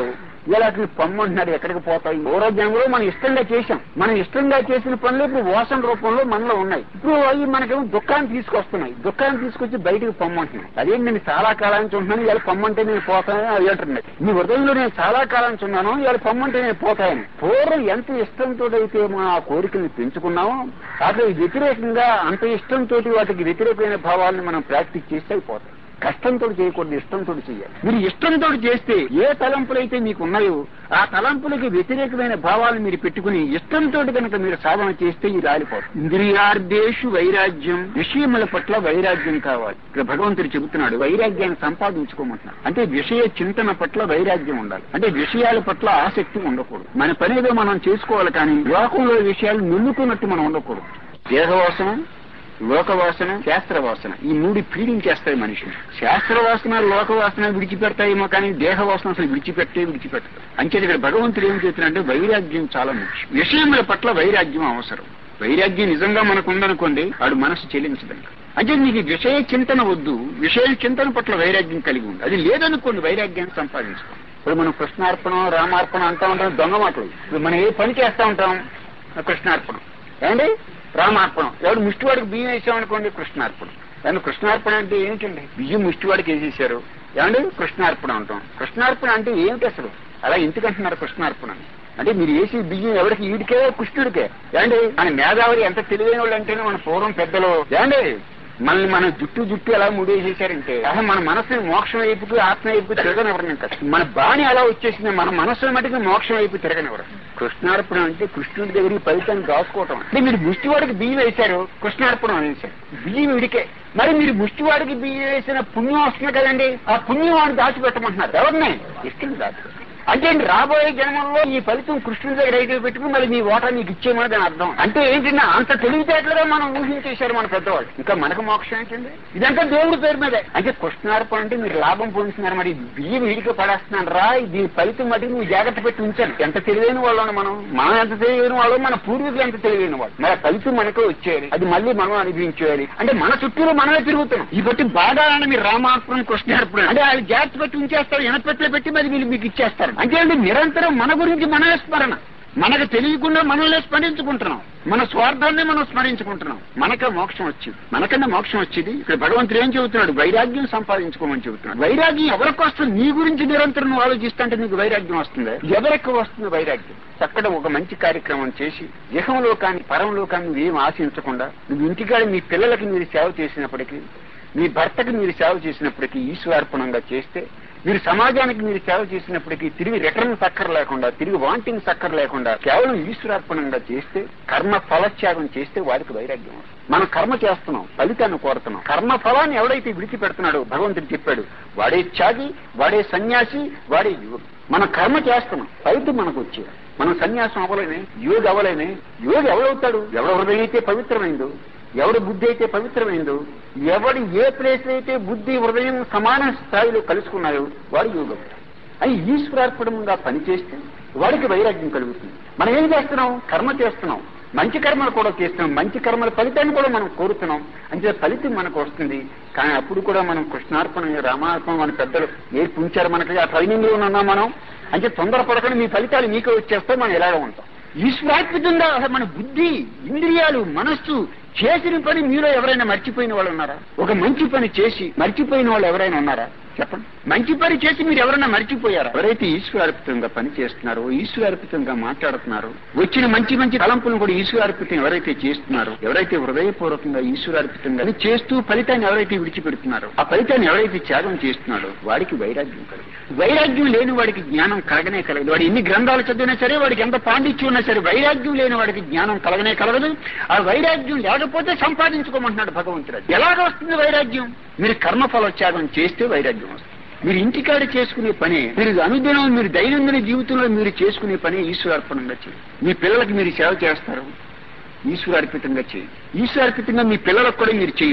ఇలా అట్లా పొమ్మంటున్నారు ఎక్కడికి పోతాయి ఓరో జన్మలో మనం ఇష్టంగా చేశాం మనం ఇష్టంగా చేసిన పనులు ఇప్పుడు వాసన రూపంలో మనలో ఉన్నాయి ఇప్పుడు అవి మనకేమో దుఃఖాన్ని తీసుకొస్తున్నాయి దుఃఖాన్ని తీసుకొచ్చి బయటకు పొమ్మంటున్నాయి అదేంటి నేను చాలా కాలానికి ఉంటున్నాను ఇలా పొమ్మంటే నేను పోతానని అవి అంటున్నాయి నీ హృదయంలో నేను చాలా కాలానికి ఉన్నాను ఇలా పొమ్మంటే నేను పోతాయని పూర్వం ఎంత ఇష్టంతో అయితే మా కోరికల్ని పెంచుకున్నామో అక్కడ వ్యతిరేకంగా అంత ఇష్టంతో వాటికి వ్యతిరేకమైన భావాలను మనం ప్రాక్టీస్ చేస్తే అయిపోతాయి కష్టంతో చేయకూడదు ఇష్టంతో చేయాలి మీరు ఇష్టంతో చేస్తే ఏ తలంపులైతే మీకు ఉన్నాయో ఆ తలంపులకి వ్యతిరేకమైన భావాలను మీరు పెట్టుకుని ఇష్టంతో కనుక మీరు సాధన చేస్తే ఈ రాలిపోతుంది ఇంద్రియార్దేశు వైరాగ్యం విషయముల పట్ల వైరాగ్యం కావాలి ఇక్కడ భగవంతుడు చెబుతున్నాడు వైరాగ్యాన్ని సంపాదించుకోమంటున్నాడు అంటే విషయ చింతన పట్ల వైరాగ్యం ఉండాలి అంటే విషయాల పట్ల ఆసక్తి ఉండకూడదు మన పని ఏదో మనం చేసుకోవాలి కానీ లోకంలో విషయాలు నిన్నుకున్నట్టు మనం ఉండకూడదు దేహవాసన లోకవాసన శాస్త్రవాసన ఈ మూడు పీడించేస్తాయి మనిషిని శాస్త్రవాసన లోకవాసన విడిచిపెడతాయేమో కానీ దేహవాసన అసలు విడిచిపెట్టే విడిచిపెట్టదు అంచేది ఇక్కడ భగవంతుడు ఏం చేస్తున్నాడంటే వైరాగ్యం చాలా ముఖ్యం విషయముల పట్ల వైరాగ్యం అవసరం వైరాగ్యం నిజంగా మనకు ఉందనుకోండి వాడు మనసు చెల్లించదండి అంటే నీకు విషయ చింతన వద్దు విషయ చింతన పట్ల వైరాగ్యం కలిగి ఉంది అది లేదనుకోండి వైరాగ్యాన్ని సంపాదించుకో ఇప్పుడు మనం కృష్ణార్పణం రామార్పణం అంటా ఉంటాం దొంగ మాటలు ఇప్పుడు మనం ఏ పని చేస్తా ఉంటాం కృష్ణార్పణం ఏమండి రామార్పణం ఎవడు ముష్టివాడికి బియ్యం వేసామనుకోండి కృష్ణార్పణం ఏమన్నా కృష్ణార్పణ అంటే ఏంటండి బియ్యం ముష్టివాడికి వేసేసారు ఏమండి కృష్ణార్పణ అంటాం కృష్ణార్పణ అంటే ఏమిటి అసలు అలా ఎందుకంటున్నారు కృష్ణార్పణ అని? అంటే మీరు వేసి బియ్యం ఎవరికి ఈడికే కృష్ణుడికే ఏమండి మన మేధావులు ఎంత తెలివైన వాళ్ళు అంటేనే మన పూర్వం పెద్దలు ఏమండి మనల్ని మన జుట్టు జుట్టు ఎలా ముడేసేసారంటే అసలు మన మనసుని మోక్షం వైపుకి ఆత్మ వైపు తిరగనివ్వరు ఇంకా మన బాణి అలా వచ్చేసింది మన మనసు మటుకు మోక్షం వైపు తిరగనివ్వరు కృష్ణార్పణం అంటే కృష్ణుడి దగ్గర ఫలితాన్ని దాచుకోవటం అంటే మీరు ముష్టివాడికి బియ్యం వేశారు కృష్ణార్పణం అనేసారు బియ్యం ఇడికే మరి మీరు ముష్టివాడికి బియ్యం వేసిన పుణ్యం వస్తుంది కదండి ఆ పుణ్యం వాడిని దాచిపెట్టమంటున్నారు ఎవరిని ఇష్టం దాచి అంటే ఏంటి రాబోయే జన్మల్లో ఈ ఫలితం కృష్ణుడి దగ్గర అయితే పెట్టుకుని మళ్ళీ మీ ఓటా నీకు ఇచ్చేమని దాని అర్థం అంటే ఏంటంటే అంత తెలివితేటలుగా మనం ఊహించేశారు మన పెద్దవాళ్ళు ఇంకా మనకు మోక్షం ఏంటండి ఇదంతా దేవుడి పేరు మీదే అంటే కృష్ణార్పణ అంటే మీరు లాభం పొందుతున్నారు మరి బియ్యం వీడికి పడేస్తున్నాను రా దీని ఫలితం మటుకు నువ్వు జాగ్రత్త పెట్టి ఉంచాను ఎంత తెలివైన వాళ్ళం మనం మనం ఎంత తెలివైన వాళ్ళం మన పూర్వీకులు ఎంత తెలివైన వాళ్ళు మరి ఆ ఫలితం మనకే వచ్చేయాలి అది మళ్ళీ మనం అనుభవించేయాలి అంటే మన చుట్టూరు మనమే తిరుగుతున్నాం ఈ బట్టి బాగా మీరు రామార్పణం కృష్ణార్పణం అంటే వాళ్ళు జాగ్రత్త పెట్టి ఉంచేస్తారు ఎనపెట్లు పెట్టి మరి వీళ్ళు మీకు ఇచ్చేస్తారు అంటే అండి నిరంతరం మన గురించి మనమే స్మరణ మనకు తెలియకుండా మనల్ని స్మరించుకుంటున్నాం మన స్వార్థాన్ని మనం స్మరించుకుంటున్నాం మనకే మోక్షం వచ్చింది మనకన్నా మోక్షం వచ్చింది ఇక్కడ భగవంతుడు ఏం చెబుతున్నాడు వైరాగ్యం సంపాదించుకోమని చెబుతున్నాడు వైరాగ్యం ఎవరికి వస్తుంది నీ గురించి నిరంతరం నువ్వు ఆలోచిస్తుంటే నీకు వైరాగ్యం వస్తుంది ఎవరికి వస్తుంది వైరాగ్యం చక్కడ ఒక మంచి కార్యక్రమం చేసి ఇహంలో కానీ పరంలో కానీ నువ్వేం ఆశించకుండా నువ్వు ఇంటికాడ మీ పిల్లలకి మీరు సేవ చేసినప్పటికీ మీ భర్తకి మీరు సేవ చేసినప్పటికీ ఈశ్వరార్పణంగా చేస్తే మీరు సమాజానికి మీరు సేవ చేసినప్పటికీ తిరిగి రిటర్న్ సక్కర్ లేకుండా తిరిగి వాంటింగ్ సక్కర్ లేకుండా కేవలం ఈశ్వరార్పణంగా చేస్తే కర్మ ఫలత్యాగం చేస్తే వాడికి వైరాగ్యం వస్తుంది. మనం కర్మ చేస్తున్నాం ఫలితాన్ని కోరుతున్నాం కర్మ ఫలాన్ని ఎవడైతే విడిచిపెడుతున్నాడో భగవంతుడు చెప్పాడు వాడే త్యాగి వాడే సన్యాసి వాడే యోగి మనం కర్మ చేస్తున్నాం ఫలితం మనకు వచ్చేది మనం సన్యాసం అవ్వలేనే యోగి అవ్వలేనే యోగి ఎవడవుతాడు ఎవడ హృదయం అయితే పవిత్రమైందో ఎవడి బుద్ధి అయితే పవిత్రమైందో ఎవడి ఏ ప్లేస్ అయితే బుద్ధి హృదయం సమాన స్థాయిలో కలుసుకున్నాయో వాడు యోగం అని ఈశ్వరార్పణంగా పనిచేస్తే వాడికి వైరాగ్యం కలుగుతుంది మనం ఏం చేస్తున్నాం కర్మ చేస్తున్నాం మంచి కర్మలు కూడా చేస్తున్నాం మంచి కర్మల ఫలితాన్ని కూడా మనం కోరుతున్నాం అంటే ఫలితం మనకు వస్తుంది కానీ అప్పుడు కూడా మనం కృష్ణార్పణ రామార్పణ మన పెద్దలు నేర్పించారు మనకి ఆ ట్రైనింగ్ లో ఉన్నాం మనం అంటే తొందరపడకుండా మీ ఫలితాలు మీకే వచ్చేస్తే మనం ఎలాగ ఉంటాం ఈశ్వరాత్మికంగా అసలు మన బుద్ధి ఇంద్రియాలు మనస్సు చేసిన పని మీలో ఎవరైనా మర్చిపోయిన వాళ్ళు ఉన్నారా ఒక మంచి పని చేసి మర్చిపోయిన వాళ్ళు ఎవరైనా ఉన్నారా చెప్పండి మంచి పని చేసి మీరు ఎవరైనా మర్చిపోయారా ఎవరైతే ఈశ్వరార్పితంగా పని చేస్తున్నారో ఈశ్వరార్పితంగా మాట్లాడుతున్నారో వచ్చిన మంచి మంచి తలంపులను కూడా ఈశ్వరార్పితం ఎవరైతే చేస్తున్నారో ఎవరైతే హృదయపూర్వకంగా ఈశ్వరార్పితంగా అది చేస్తూ ఫలితాన్ని ఎవరైతే విడిచిపెడుతున్నారో ఆ ఫలితాన్ని ఎవరైతే త్యాగం చేస్తున్నాడో వాడికి వైరాగ్యం కలదు వైరాగ్యం లేని వాడికి జ్ఞానం కలగనే కలగదు వాడు ఎన్ని గ్రంథాలు చదివినా సరే వాడికి ఎంత పాండిత్యం ఉన్నా సరే వైరాగ్యం లేని వాడికి జ్ఞానం కలగనే కలగదు ఆ వైరాగ్యం లేకపోతే సంపాదించుకోమంటున్నాడు భగవంతుడు ఎలాగ వస్తుంది వైరాగ్యం మీరు కర్మఫల త్యాగం చేస్తే వైరాగ్యం వస్తుంది మీరు ఇంటికాడ చేసుకునే పని మీరు అనుదినం మీరు దైనందిన జీవితంలో మీరు చేసుకునే పని ఈశ్వరార్పణంగా చేయండి మీ పిల్లలకి మీరు సేవ చేస్తారు ఈశ్వరార్పితంగా చేయండి ఈశ్వరార్పితంగా మీ పిల్లలకు కూడా మీరు చేయరు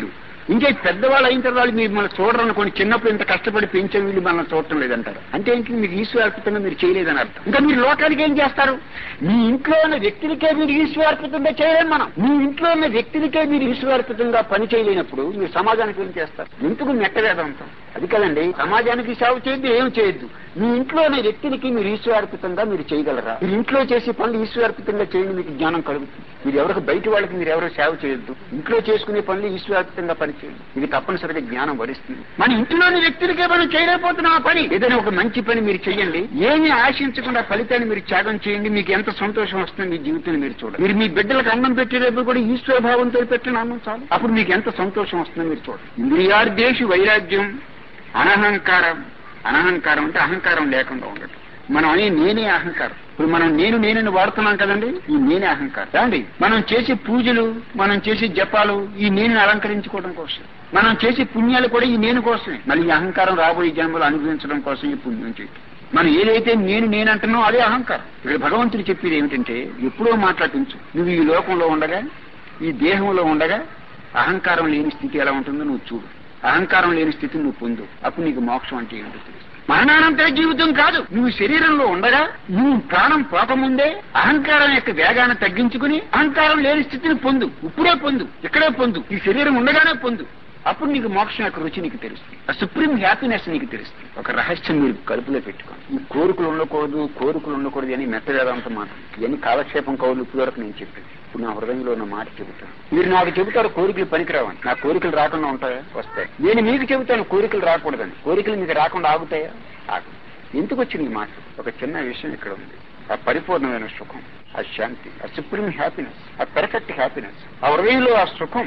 ఇంకే పెద్దవాళ్ళు అయిన తర్వాత మీరు మనం చూడరనుకోండి చిన్నప్పుడు ఇంత కష్టపడి పెంచే వీళ్ళు మనం చూడటం లేదంటారు అంటే ఏంటి మీకు ఈశ్వరార్పితంగా మీరు చేయలేదని అర్థం ఇంకా మీరు లోకానికి ఏం చేస్తారు మీ ఇంట్లో ఉన్న వ్యక్తులకే మీరు ఈశ్వరార్పితంగా చేయలేం మనం మీ ఇంట్లో ఉన్న వ్యక్తులకే మీరు ఈశ్వరార్పితంగా పని చేయలేనప్పుడు మీరు సమాజానికి ఏం చేస్తారు ఎందుకు మెట్ట వేదాంతం అది కదండి సమాజానికి సేవ చేయొద్దు ఏం చేయొద్దు మీ ఇంట్లో ఉన్న వ్యక్తులకి మీరు ఈశ్వరార్పితంగా మీరు చేయగలరా మీరు ఇంట్లో చేసే పనులు ఈశ్వరార్పితంగా చేయండి మీకు జ్ఞానం కలుగుతుంది మీరు ఎవరికి బయట వాళ్ళకి మీరు ఎవరో సేవ చేయొద్దు ఇంట్లో చేసుకునే పనులు ఈశ్వరార్పితంగా పని చేయండి ఇది తప్పనిసరిగా జ్ఞానం వరిస్తుంది మన ఇంట్లోని వ్యక్తులకే మనం చేయలేకపోతున్నాం ఆ పని ఏదైనా ఒక మంచి పని మీరు చేయండి ఏమీ ఆశించకుండా ఫలితాన్ని మీరు త్యాగం చేయండి మీకు ఎంత సంతోషం వస్తుంది మీ జీవితాన్ని మీరు చూడండి మీరు మీ బిడ్డలకు అన్నం పెట్టేటప్పుడు కూడా ఈశ్వర భావంతో పెట్టిన అన్నం చాలు అప్పుడు మీకు ఎంత సంతోషం వస్తుందో మీరు చూడండి ఇంద్రియార్దేశు వైరాగ్యం అనహంకారం అనహంకారం అంటే అహంకారం లేకుండా ఉండటం మనం అనే నేనే అహంకారం ఇప్పుడు మనం నేను నేనని వాడుతున్నాం కదండి ఈ నేనే అహంకారం ఏమండి మనం చేసే పూజలు మనం చేసే జపాలు ఈ నేనుని అలంకరించుకోవడం కోసం మనం చేసే పుణ్యాలు కూడా ఈ నేను కోసమే మళ్ళీ ఈ అహంకారం రాబోయే జన్మలు అనుభవించడం కోసం ఈ పుణ్యం చేయటం మనం ఏదైతే నేను నేనంటున్నావు అదే అహంకారం ఇక్కడ భగవంతుడు చెప్పేది ఏమిటంటే ఎప్పుడో మాట్లాడించు నువ్వు ఈ లోకంలో ఉండగా ఈ దేహంలో ఉండగా అహంకారం లేని స్థితి ఎలా ఉంటుందో నువ్వు చూడు అహంకారం లేని స్థితిని నువ్వు పొందు అప్పుడు నీకు మోక్షం అంటే ఏంటో తెలుసు మరణానంతర జీవితం కాదు నువ్వు శరీరంలో ఉండగా నువ్వు ప్రాణం పోకముందే అహంకారం యొక్క వేగాన్ని తగ్గించుకుని అహంకారం లేని స్థితిని పొందు ఇప్పుడే పొందు ఇక్కడే పొందు ఈ శరీరం ఉండగానే పొందు అప్పుడు నీకు మోక్షం యొక్క రుచి నీకు తెలుస్తుంది ఆ సుప్రీం హ్యాపీనెస్ నీకు తెలుస్తుంది ఒక రహస్యం మీరు కలుపులో పెట్టుకోండి ఈ కోరికలు ఉండకూడదు కోరికలు ఉండకూడదు అని మెత్తవేదాంత మాట ఇవన్నీ కాలక్షేపం కవులు ఇప్పుడు వరకు నేను చెప్పేది ఇప్పుడు నా హృదయంలో ఉన్న మాట చెబుతాను మీరు నాకు చెబుతారు కోరికలు పనికిరావని నా కోరికలు రాకుండా ఉంటాయా వస్తాయి నేను మీకు చెబుతాను కోరికలు రాకూడదని కోరికలు మీకు రాకుండా ఆగుతాయా ఆగు ఎందుకు వచ్చింది ఈ మాట ఒక చిన్న విషయం ఇక్కడ ఉంది ఆ పరిపూర్ణమైన సుఖం ఆ శాంతి ఆ సుప్రీం హ్యాపీనెస్ ఆ పెర్ఫెక్ట్ హ్యాపీనెస్ ఆ హృదయంలో ఆ సుఖం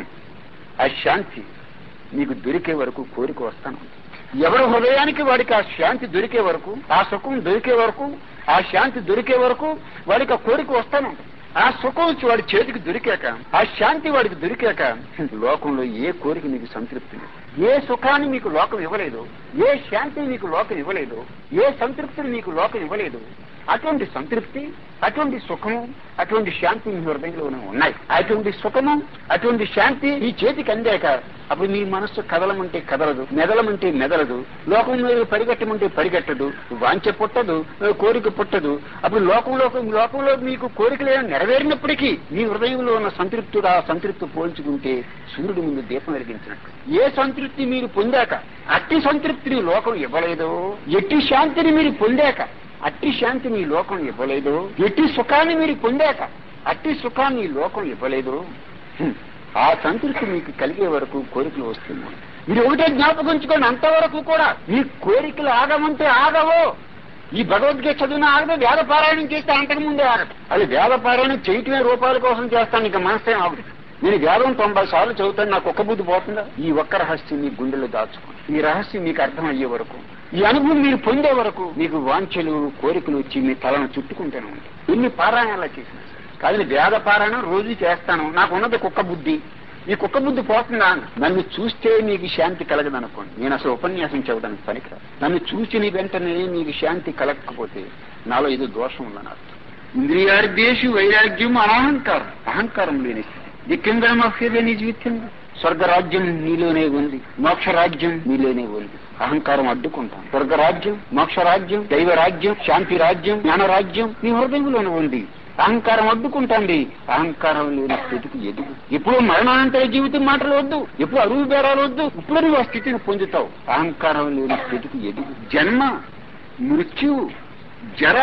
ఆ శాంతి నీకు దొరికే వరకు కోరిక వస్తాను ఎవరి హృదయానికి వాడికి ఆ శాంతి దొరికే వరకు ఆ సుఖం దొరికే వరకు ఆ శాంతి దొరికే వరకు వాడికి ఆ కోరిక వస్తాను ఆ సుఖం వచ్చి వాడి చేతికి దొరికాక ఆ శాంతి వాడికి దొరికాక లోకంలో ఏ కోరిక మీకు సంతృప్తి లేదు ఏ సుఖాన్ని మీకు లోకం ఇవ్వలేదు ఏ శాంతిని మీకు లోకం ఇవ్వలేదు ఏ సంతృప్తిని మీకు లోకం ఇవ్వలేదు అటువంటి సంతృప్తి అటువంటి సుఖము అటువంటి శాంతి మీ హృదయంలోనే ఉన్నాయి అటువంటి సుఖము అటువంటి శాంతి ఈ చేతికి అందాక అప్పుడు మీ మనస్సు కదలమంటే కదలదు మెదలమంటే మెదలదు లోకం మీద పరిగెట్టమంటే పరిగెట్టదు వాంఛ పుట్టదు కోరిక పుట్టదు అప్పుడు లోకంలో లోకంలో మీకు కోరికలు నెరవేరినప్పటికీ మీ హృదయంలో ఉన్న సంతృప్తుడు ఆ సంతృప్తి పోల్చుకుంటే సూర్యుడి ముందు దీపం వెలిగించినట్టు ఏ సంతృప్తి మీరు పొందాక అట్టి సంతృప్తిని లోకం ఇవ్వలేదో ఎట్టి శాంతిని మీరు పొందాక అట్టి శాంతిని ఈ లోకం ఇవ్వలేదు ఎట్టి సుఖాన్ని మీరు పొందాక అట్టి సుఖాన్ని ఈ లోకం ఇవ్వలేదు హ్మ్. ఆ సంతృప్తి మీకు కలిగే వరకు కోరికలు వస్తున్నాయి మీరు ఒకటే జ్ఞాపకం ఉంచుకోండి అంతవరకు కూడా మీ కోరికలు ఆగమంటే ఆగవు ఈ భగవద్గీత చదివిన ఆగదు వేద పారాయణం చేస్తే అంతకు ముందే ఆగదు అది వేద పారాయణం చేయటమే రూపాయల కోసం చేస్తాను ఇక మనసేం ఆగదు నేను వేదం తొంభై సార్లు చదువుతాను నాకు ఒక్క బుద్ధి పోతుందా ఈ ఒక్క రహస్యం మీ గుండెలో దాచుకోండి ఈ రహస్యం మీకు అర్థం అయ్యే వరకు ఈ అనుభవం మీరు పొందే వరకు మీకు వాంఛలు కోరికలు వచ్చి మీ తలను చుట్టుకుంటూనే ఉంటాయి ఎన్ని పారాయణాలు చేసినా సరే. కాదు వేద పారాయణం రోజు చేస్తాను నాకు ఉన్నది కుక్క బుద్ధి ఈ కుక్క బుద్ధి పోతుందా నన్ను చూస్తే మీకు శాంతి కలగదు అనుకోండి నేను అసలు ఉపన్యాసం చెప్పడానికి పనికిరాదు నన్ను చూసిన వెంటనే మీకు శాంతి కలగకపోతే నాలో ఏదో దోషం ఉందని అర్థం ఇంద్రియార్దేశు వైరాగ్యం అనాహంకారం అహంకారం లేని స్థితి the kingdom of heaven is with him స్వర్గరాజ్యం నీలోనే ఉంది మోక్షరాజ్యం నీలోనే ఉంది అహంకారం అడ్డుకుంటాం స్వర్గరాజ్యం మోక్షరాజ్యం దైవ రాజ్యం శాంతి రాజ్యం జ్ఞాన రాజ్యం నీ హృదయంలోనే ఉంది అహంకారం అడ్డుకుంటాండి అహంకారం లేని స్థితికి ఎదుగు ఎప్పుడు మరణానంతర జీవితం మాటలు వద్దు ఎప్పుడు అరువు బేరాలు వద్దు ఇప్పుడు నువ్వు ఆ స్థితిని పొందుతావు అహంకారం లేని స్థితికి ఎదుగు జన్మ మృత్యువు జర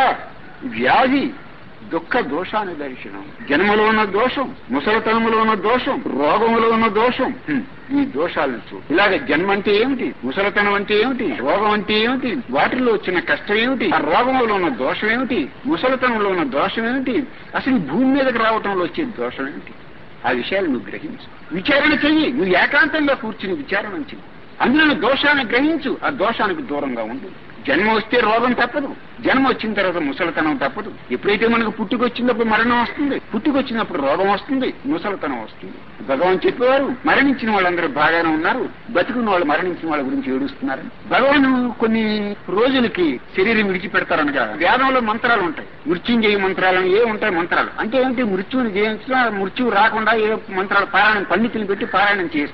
వ్యాధి దుఃఖ దోషాన్ని దర్శనం జన్మలో ఉన్న దోషం ముసలతనములో ఉన్న దోషం రోగములో ఉన్న దోషం హ్మ్. ఈ దోషాలను చూ ఇలాగ జన్మ అంటే ఏమిటి ముసలతనం అంటే ఏమిటి రోగం అంటే ఏమిటి వాటిల్లో వచ్చిన కష్టం ఏమిటి ఆ రోగంలో ఉన్న దోషం ఏమిటి ముసలతనంలో ఉన్న దోషం ఏమిటి అసలు ఈ భూమి మీదకి రావటంలో వచ్చే దోషం ఏమిటి ఆ విషయాలు నువ్వు గ్రహించు విచారణ చెయ్యి నువ్వు ఏకాంతంగా కూర్చుని విచారణ చెయ్యి అందులో దోషాన్ని గ్రహించు ఆ దోషానికి దూరంగా ఉండు జన్మ వస్తే రోగం తప్పదు జన్మ వచ్చిన తర్వాత ముసలితనం తప్పదు ఎప్పుడైతే మనకు పుట్టుకొచ్చినప్పుడు మరణం వస్తుంది పుట్టుకొచ్చినప్పుడు రోగం వస్తుంది ముసలితనం వస్తుంది భగవాన్ చెప్పేవారు మరణించిన వాళ్ళందరూ బాగానే ఉన్నారు బతుకున్న వాళ్ళు మరణించిన వాళ్ళ గురించి ఏడుస్తున్నారు భగవాన్ కొన్ని రోజులకి శరీరం విడిచిపెడతారనగా వేదంలో మంత్రాలు ఉంటాయి మృత్యుంజయ మంత్రాలు ఏ ఉంటాయి మంత్రాలు అంటే ఏంటి మృత్యువుని జయించినా మృత్యువు రాకుండా ఏ మంత్రాలు పారాయణం పండితులు పెట్టి పారాయణం చేస్తున్నారు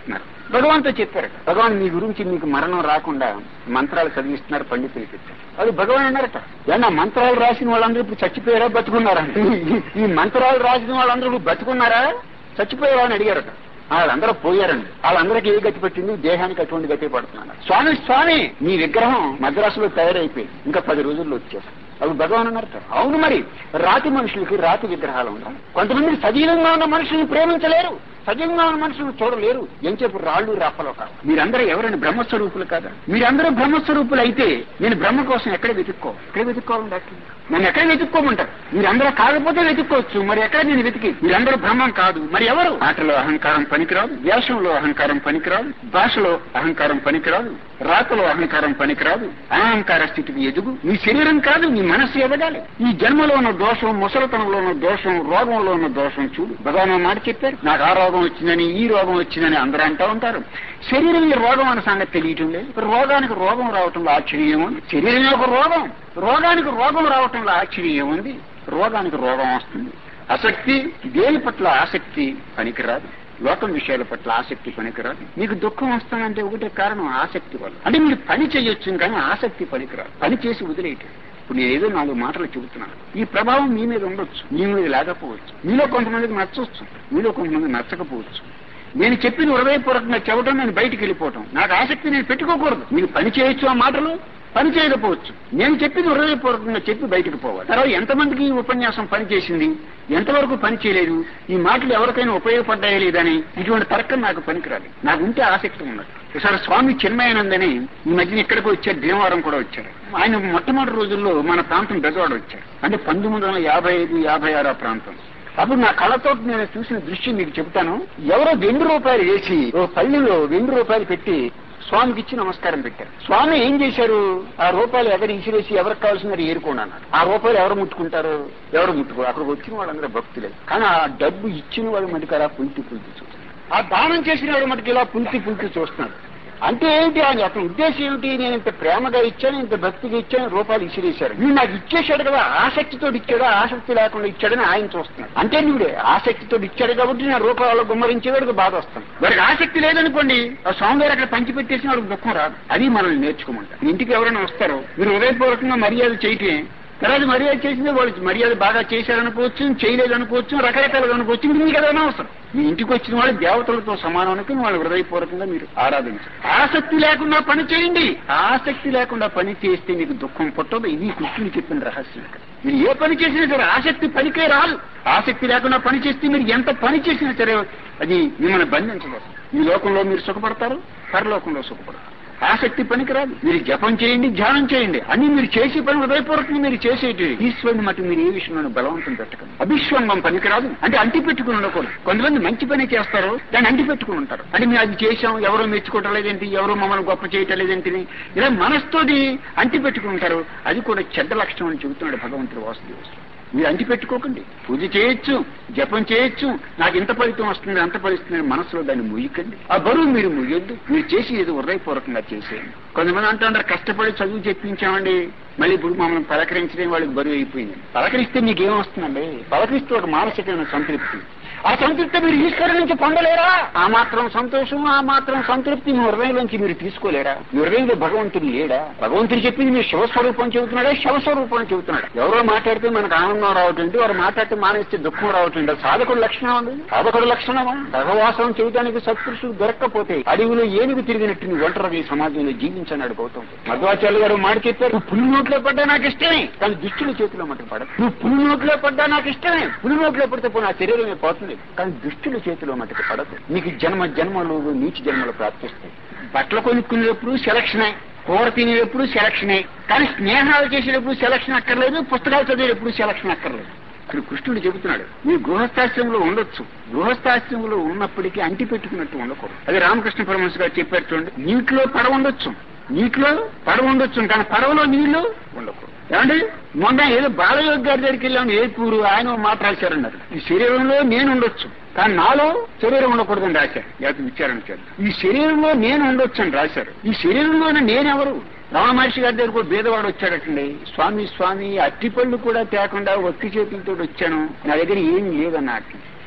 భగవాన్తో చెప్పారు భగవాన్ మీ గురించి మీకు మరణం రాకుండా మంత్రాలు చదివిస్తున్నారు పండితులు చెప్పారు అది భగవాన్ అన్నారట ఏమన్నా మంత్రాలు రాసిన వాళ్ళందరూ ఇప్పుడు చచ్చిపోయారా బతుకున్నారా ఈ- ఈ మంత్రాలు రాసిన వాళ్ళందరూ ఇప్పుడు బతుకున్నారా చచ్చిపోయారా అని అడిగారట వాళ్ళందరూ పోయారండి వాళ్ళందరికీ ఏ గతి పెట్టింది దేహానికి అటువంటి గతి పడుతున్నారు స్వామి స్వామి మీ విగ్రహం మద్రాసులో తయారైపోయింది ఇంకా పది రోజుల్లో వచ్చేస్తాం అవి భగవాన్ అన్నారు అవును మరి రాతి మనుషులకి రాతి విగ్రహాలు ఉండాలి కొంతమంది సజీవంగా ఉన్న మనుషుల్ని ప్రేమించలేరు సజీవంగా ఉన్న మనుషులను చూడలేరు ఏం చెప్పు రాళ్ళు రాప్పలో కాదు మీరందరూ ఎవరైనా బ్రహ్మస్వరూపులు కదా మీరందరూ బ్రహ్మస్వరూపులు అయితే నేను బ్రహ్మ కోసం ఎక్కడ వెతుక్కో ఎక్కడ వెతుక్కోవాలి డాక్టర్ నన్ను ఎక్కడ వెతుక్కోమంటారు మీరందరూ కాకపోతే వెతుక్కోవచ్చు మరి ఎక్కడ నేను వెతికి మీరందరూ బ్రహ్మం కాదు మరి ఎవరు ఆటలో అహంకారం పనికిరాదు వేషంలో అహంకారం పనికిరాదు భాషలో అహంకారం పనికిరాదు రాతలో అహంకారం పనికిరాదు అహంకార స్థితికి ఎదుగు నీ శరీరం కాదు నీ మనస్సు ఎదగాలి ఈ జన్మలో ఉన్న దోషం ముసలతనంలో ఉన్న దోషం రోగంలో ఉన్న దోషం చూడు భగవాన్ ఓ మాట చెప్పారు నాకు ఆ రోగం వచ్చిందని ఈ రోగం వచ్చిందని అందరూ అంటూ ఉంటారు శరీరం ఈ రోగం అన్న సంగతి తెలియటం లేదు రోగానికి రోగం రావటంలో ఆశ్చర్యం ఉంది శరీరం ఒక రోగం రోగానికి రోగం రావటంలో ఆశ్చర్యం ఉంది రోగానికి రోగం వస్తుంది ఆసక్తి దేని పట్ల ఆసక్తి పనికిరాదు లోకం విషయాల పట్ల ఆసక్తి పనికిరాదు మీకు దుఃఖం వస్తుందంటే ఒకటే కారణం ఆసక్తి వల్ల అంటే మీరు పని చేయొచ్చు కానీ ఆసక్తి పనికిరాదు పని చేసి వదిలేయటం ఇప్పుడు నేను ఏదో నాలుగు మాటలు చెబుతున్నాను ఈ ప్రభావం మీ మీద ఉండొచ్చు మీ మీద లేకపోవచ్చు మీలో కొంతమందికి నచ్చవచ్చు మీలో కొంతమంది నచ్చకపోవచ్చు నేను చెప్పింది హృదయపూర్వకంగా చెప్పడం నేను బయటికి వెళ్ళిపోవటం నాకు ఆసక్తి నేను పెట్టుకోకూడదు మీకు పని చేయొచ్చు ఆ మాటలు పని చేయకపోవచ్చు నేను చెప్పింది హృదయపూర్వకంగా చెప్పి బయటకు పోవాలి తర్వాత ఎంతమందికి ఈ ఉపన్యాసం పని చేసింది ఎంతవరకు పని చేయలేదు ఈ మాటలు ఎవరికైనా ఉపయోగపడ్డాయా లేదని ఇటువంటి తర్కం నాకు పనికిరాదు నాకు ఉంటే ఆసక్తి ఉన్నది ఒకసారి స్వామి చిన్మయానందని ఈ మధ్యన ఇక్కడికి వచ్చారు భీమవరం కూడా వచ్చారు ఆయన మొట్టమొదటి రోజుల్లో మన ప్రాంతం బెజవాడ వచ్చారు అంటే పంతొమ్మిది వందల యాభై ఐదు యాభై ఆరు ఆ ప్రాంతం అప్పుడు నా కళ్ళతో నేను చూసిన దృశ్యం మీకు చెప్తాను ఎవరో వెండి రూపాయలు వేసి ఓ పల్లెలో వెండి రూపాయలు పెట్టి స్వామికి ఇచ్చి నమస్కారం పెట్టారు స్వామి ఏం చేశారు ఆ రూపాయలు ఎవరు ఇసిరేసి ఎవరికి కావాల్సినారు ఏరుకున్నాను ఆ రూపాయలు ఎవరు ముట్టుకుంటారు ఎవరు ముట్టుకో అక్కడికి వచ్చిన వాళ్ళందరూ భక్తులే కానీ ఆ డబ్బు ఇచ్చిన వాడు మటుకు అలా పులిటి పులిటి చూస్తున్నారు ఆ దానం చేసిన వాడు మటుకు ఇలా పులిటి పులిటి చూస్తున్నాడు అంటే ఏంటి ఆయన అతని ఉద్దేశం ఏమిటి నేను ఇంత ప్రేమగా ఇచ్చాను ఇంత భక్తిగా ఇచ్చాను రూపాయలు ఇసిరేశారు వీడు నాకు ఇచ్చేశాడు కదా ఆసక్తితో ఇచ్చాడా ఆసక్తి లేకుండా ఇచ్చాడని ఆయన చూస్తున్నాడు అంటే నువ్వుడే ఆసక్తితో ఇచ్చాడు కాబట్టి నా రూపాయలు గుమ్మరించేవాడికి బాధ వస్తాను వాడికి ఆసక్తి లేదనుకోండి ఆ స్వామి గారు అక్కడ పంచి పెట్టేసిన వాడికి దుఃఖం రాదు అది మనల్ని నేర్చుకోమంటారు ఇంటికి ఎవరైనా వస్తారో మీరు హృదయపూర్వకంగా మర్యాద చేయటమే తర్వాత మర్యాద చేసిందే వాళ్ళు మర్యాద బాగా చేశారనుకోవచ్చు చేయలేదనుకోవచ్చు రకరకాలుగా అనుకోవచ్చు ఇది మీకు ఏదైనా అవసరం మీ ఇంటికి వచ్చిన వాళ్ళు దేవతలతో సమానానికి వాళ్ళు హృదయపూర్వకంగా మీరు ఆరాధించారు ఆసక్తి లేకుండా పని చేయండి ఆసక్తి లేకుండా పని చేస్తే మీకు దుఃఖం పుట్టదు ఇది కృష్ణుని చెప్పిన రహస్యం ఇక్కడ. మీరు ఏ పని చేసినా సరే ఆసక్తి పనికే రాదు ఆసక్తి లేకుండా పని చేస్తే మీరు ఎంత పని చేసినా సరే అది మిమ్మల్ని బంధించదు ఈ లోకంలో మీరు సుఖపడతారు పరలోకంలో సుఖపడతారు ఆసక్తి పనికిరాదు మీరు జపం చేయండి ధ్యానం చేయండి అన్ని మీరు చేసే పని హృదయపూర్వకంగా మీరు చేసేటి ఈశ్వరుని మటు మీరు ఏ విషయంలో బలవంతం పెట్టకండి అభిశ్వంగం పనికిరాదు అంటే అంటి పెట్టుకుని ఉండకూడదు కొంతమంది మంచి పని చేస్తారు దాన్ని అంటి పెట్టుకుని ఉంటారు అంటే మేము అది చేశాం ఎవరో మెచ్చుకోవటం లేదేంటి ఎవరో మమ్మల్ని గొప్ప చేయటం లేదేంటి ఇలా మనస్తోటి అంటి పెట్టుకుని ఉంటారు అది కూడా చెడ్డ లక్షణం అని చెబుతున్నాడు భగవంతుడు వాసుదేవ మీరు అంటి పెట్టుకోకండి పూజ చేయొచ్చు జపం చేయొచ్చు నాకు ఇంత ఫలితం వస్తుంది అంత ఫలిస్తుంది మనసులో దాన్ని ముయ్యకండి ఆ బరువు మీరు ముయ్యొద్దు మీరు చేసి ఏదో హృదయపూర్వకంగా చేసేయండి కొంతమంది అంటుంటారు కష్టపడి చదువు చెప్పించామండి మళ్ళీ ఇప్పుడు మమ్మల్ని పలకరించడం వాళ్ళకి బరువు అయిపోయింది పలకరిస్తే మీకు ఏం వస్తుందండి పలకరిస్తే ఒక మానసికమైన సంతృప్తి ఆ సంతృప్తి మీరు ఈశ్వరు నుంచి పొందలేరా ఆ మాత్రం సంతోషం ఆ మాత్రం సంతృప్తి మీ హృదయంలోంచి మీరు తీసుకోలేరా మీ హృదయంలో భగవంతుడు లేడా భగవంతుడు చెప్పింది మీరు శివస్వరూపం చెబుతున్నాడా శివస్వరూపం అని చెబుతున్నాడు ఎవరో మాట్లాడితే మనకు ఆనందం రావటండి వారు మాట్లాడితే మానేస్తే దుఃఖం రావటండి అది సాధకుడు లక్షణం ఉంది సాధకుడు లక్షణమా భగవాసం చేయడానికి సత్పురుషుడు దొరక్కపోతే అడవిలో ఏనుగు తిరిగినట్టు నీ ఒంటరిగా ఈ సమాజంలో జీవించన్నాడు గౌతమ్ మధ్వాచార్య గారు మాట చెప్పారు "నువ్వు పులి నోట్లో పడ్డా నాకు ఇష్టమే కానీ దుష్టుల చేతిలో మటుకు పడదు నువ్వు పులి నోట్లో పడ్డా నాకు ఇష్టమే పులి నోట్లో పడితే పో నా శరీరమే పోతుంది కానీ దుష్టుల చేతిలో మటుకు పడదు నీకు జన్మ జన్మలు నీచి జన్మలు ప్రాప్తిస్తాయి బట్టలు కొనుక్కునేటప్పుడు సెలక్షనే కూర తినేటప్పుడు సెలక్షనే కానీ స్నేహాలు చేసేటప్పుడు సెలక్షన్ అక్కర్లేదు పుస్తకాలు చదివేటప్పుడు సెలక్షన్ అక్కర్లేదు ఇక్కడ కృష్ణుడు చెబుతున్నాడు మీ గృహస్థాశ్రమంలో ఉండొచ్చు గృహస్థాశ్రమంలో ఉన్నప్పటికీ అంటి పెట్టుకున్నట్టు ఉండకూడదు అది రామకృష్ణ పరమహంస గారు చెప్పారు చూడండి నీటిలో పడవ ఉండొచ్చు నీటిలో పడవ ఉండొచ్చు కానీ పడవలో నీళ్లు ఉండకూడదు ఏమండి మొన్న ఏదో బాలయోగి గారి దగ్గరికి వెళ్ళాను ఏపూరు ఆయన ఓ మాట రాశారన్నారు ఈ శరీరంలో నేను ఉండొచ్చు కానీ నాలో శరీరం ఉండకూడదని రాశారు లేకపోతే విచారణ చేద్దాం ఈ శరీరంలో నేను ఉండొచ్చు అని రాశారు ఈ శరీరంలోనే నేనెవరు రమణ మహర్షి గారి దగ్గర కూడా బీదవాడు వచ్చాడటండి స్వామి స్వామి అట్టిపళ్ళు కూడా తేకుండా ఒట్టి చేతులతో వచ్చాను నా దగ్గర ఏం లేదన్నట్టు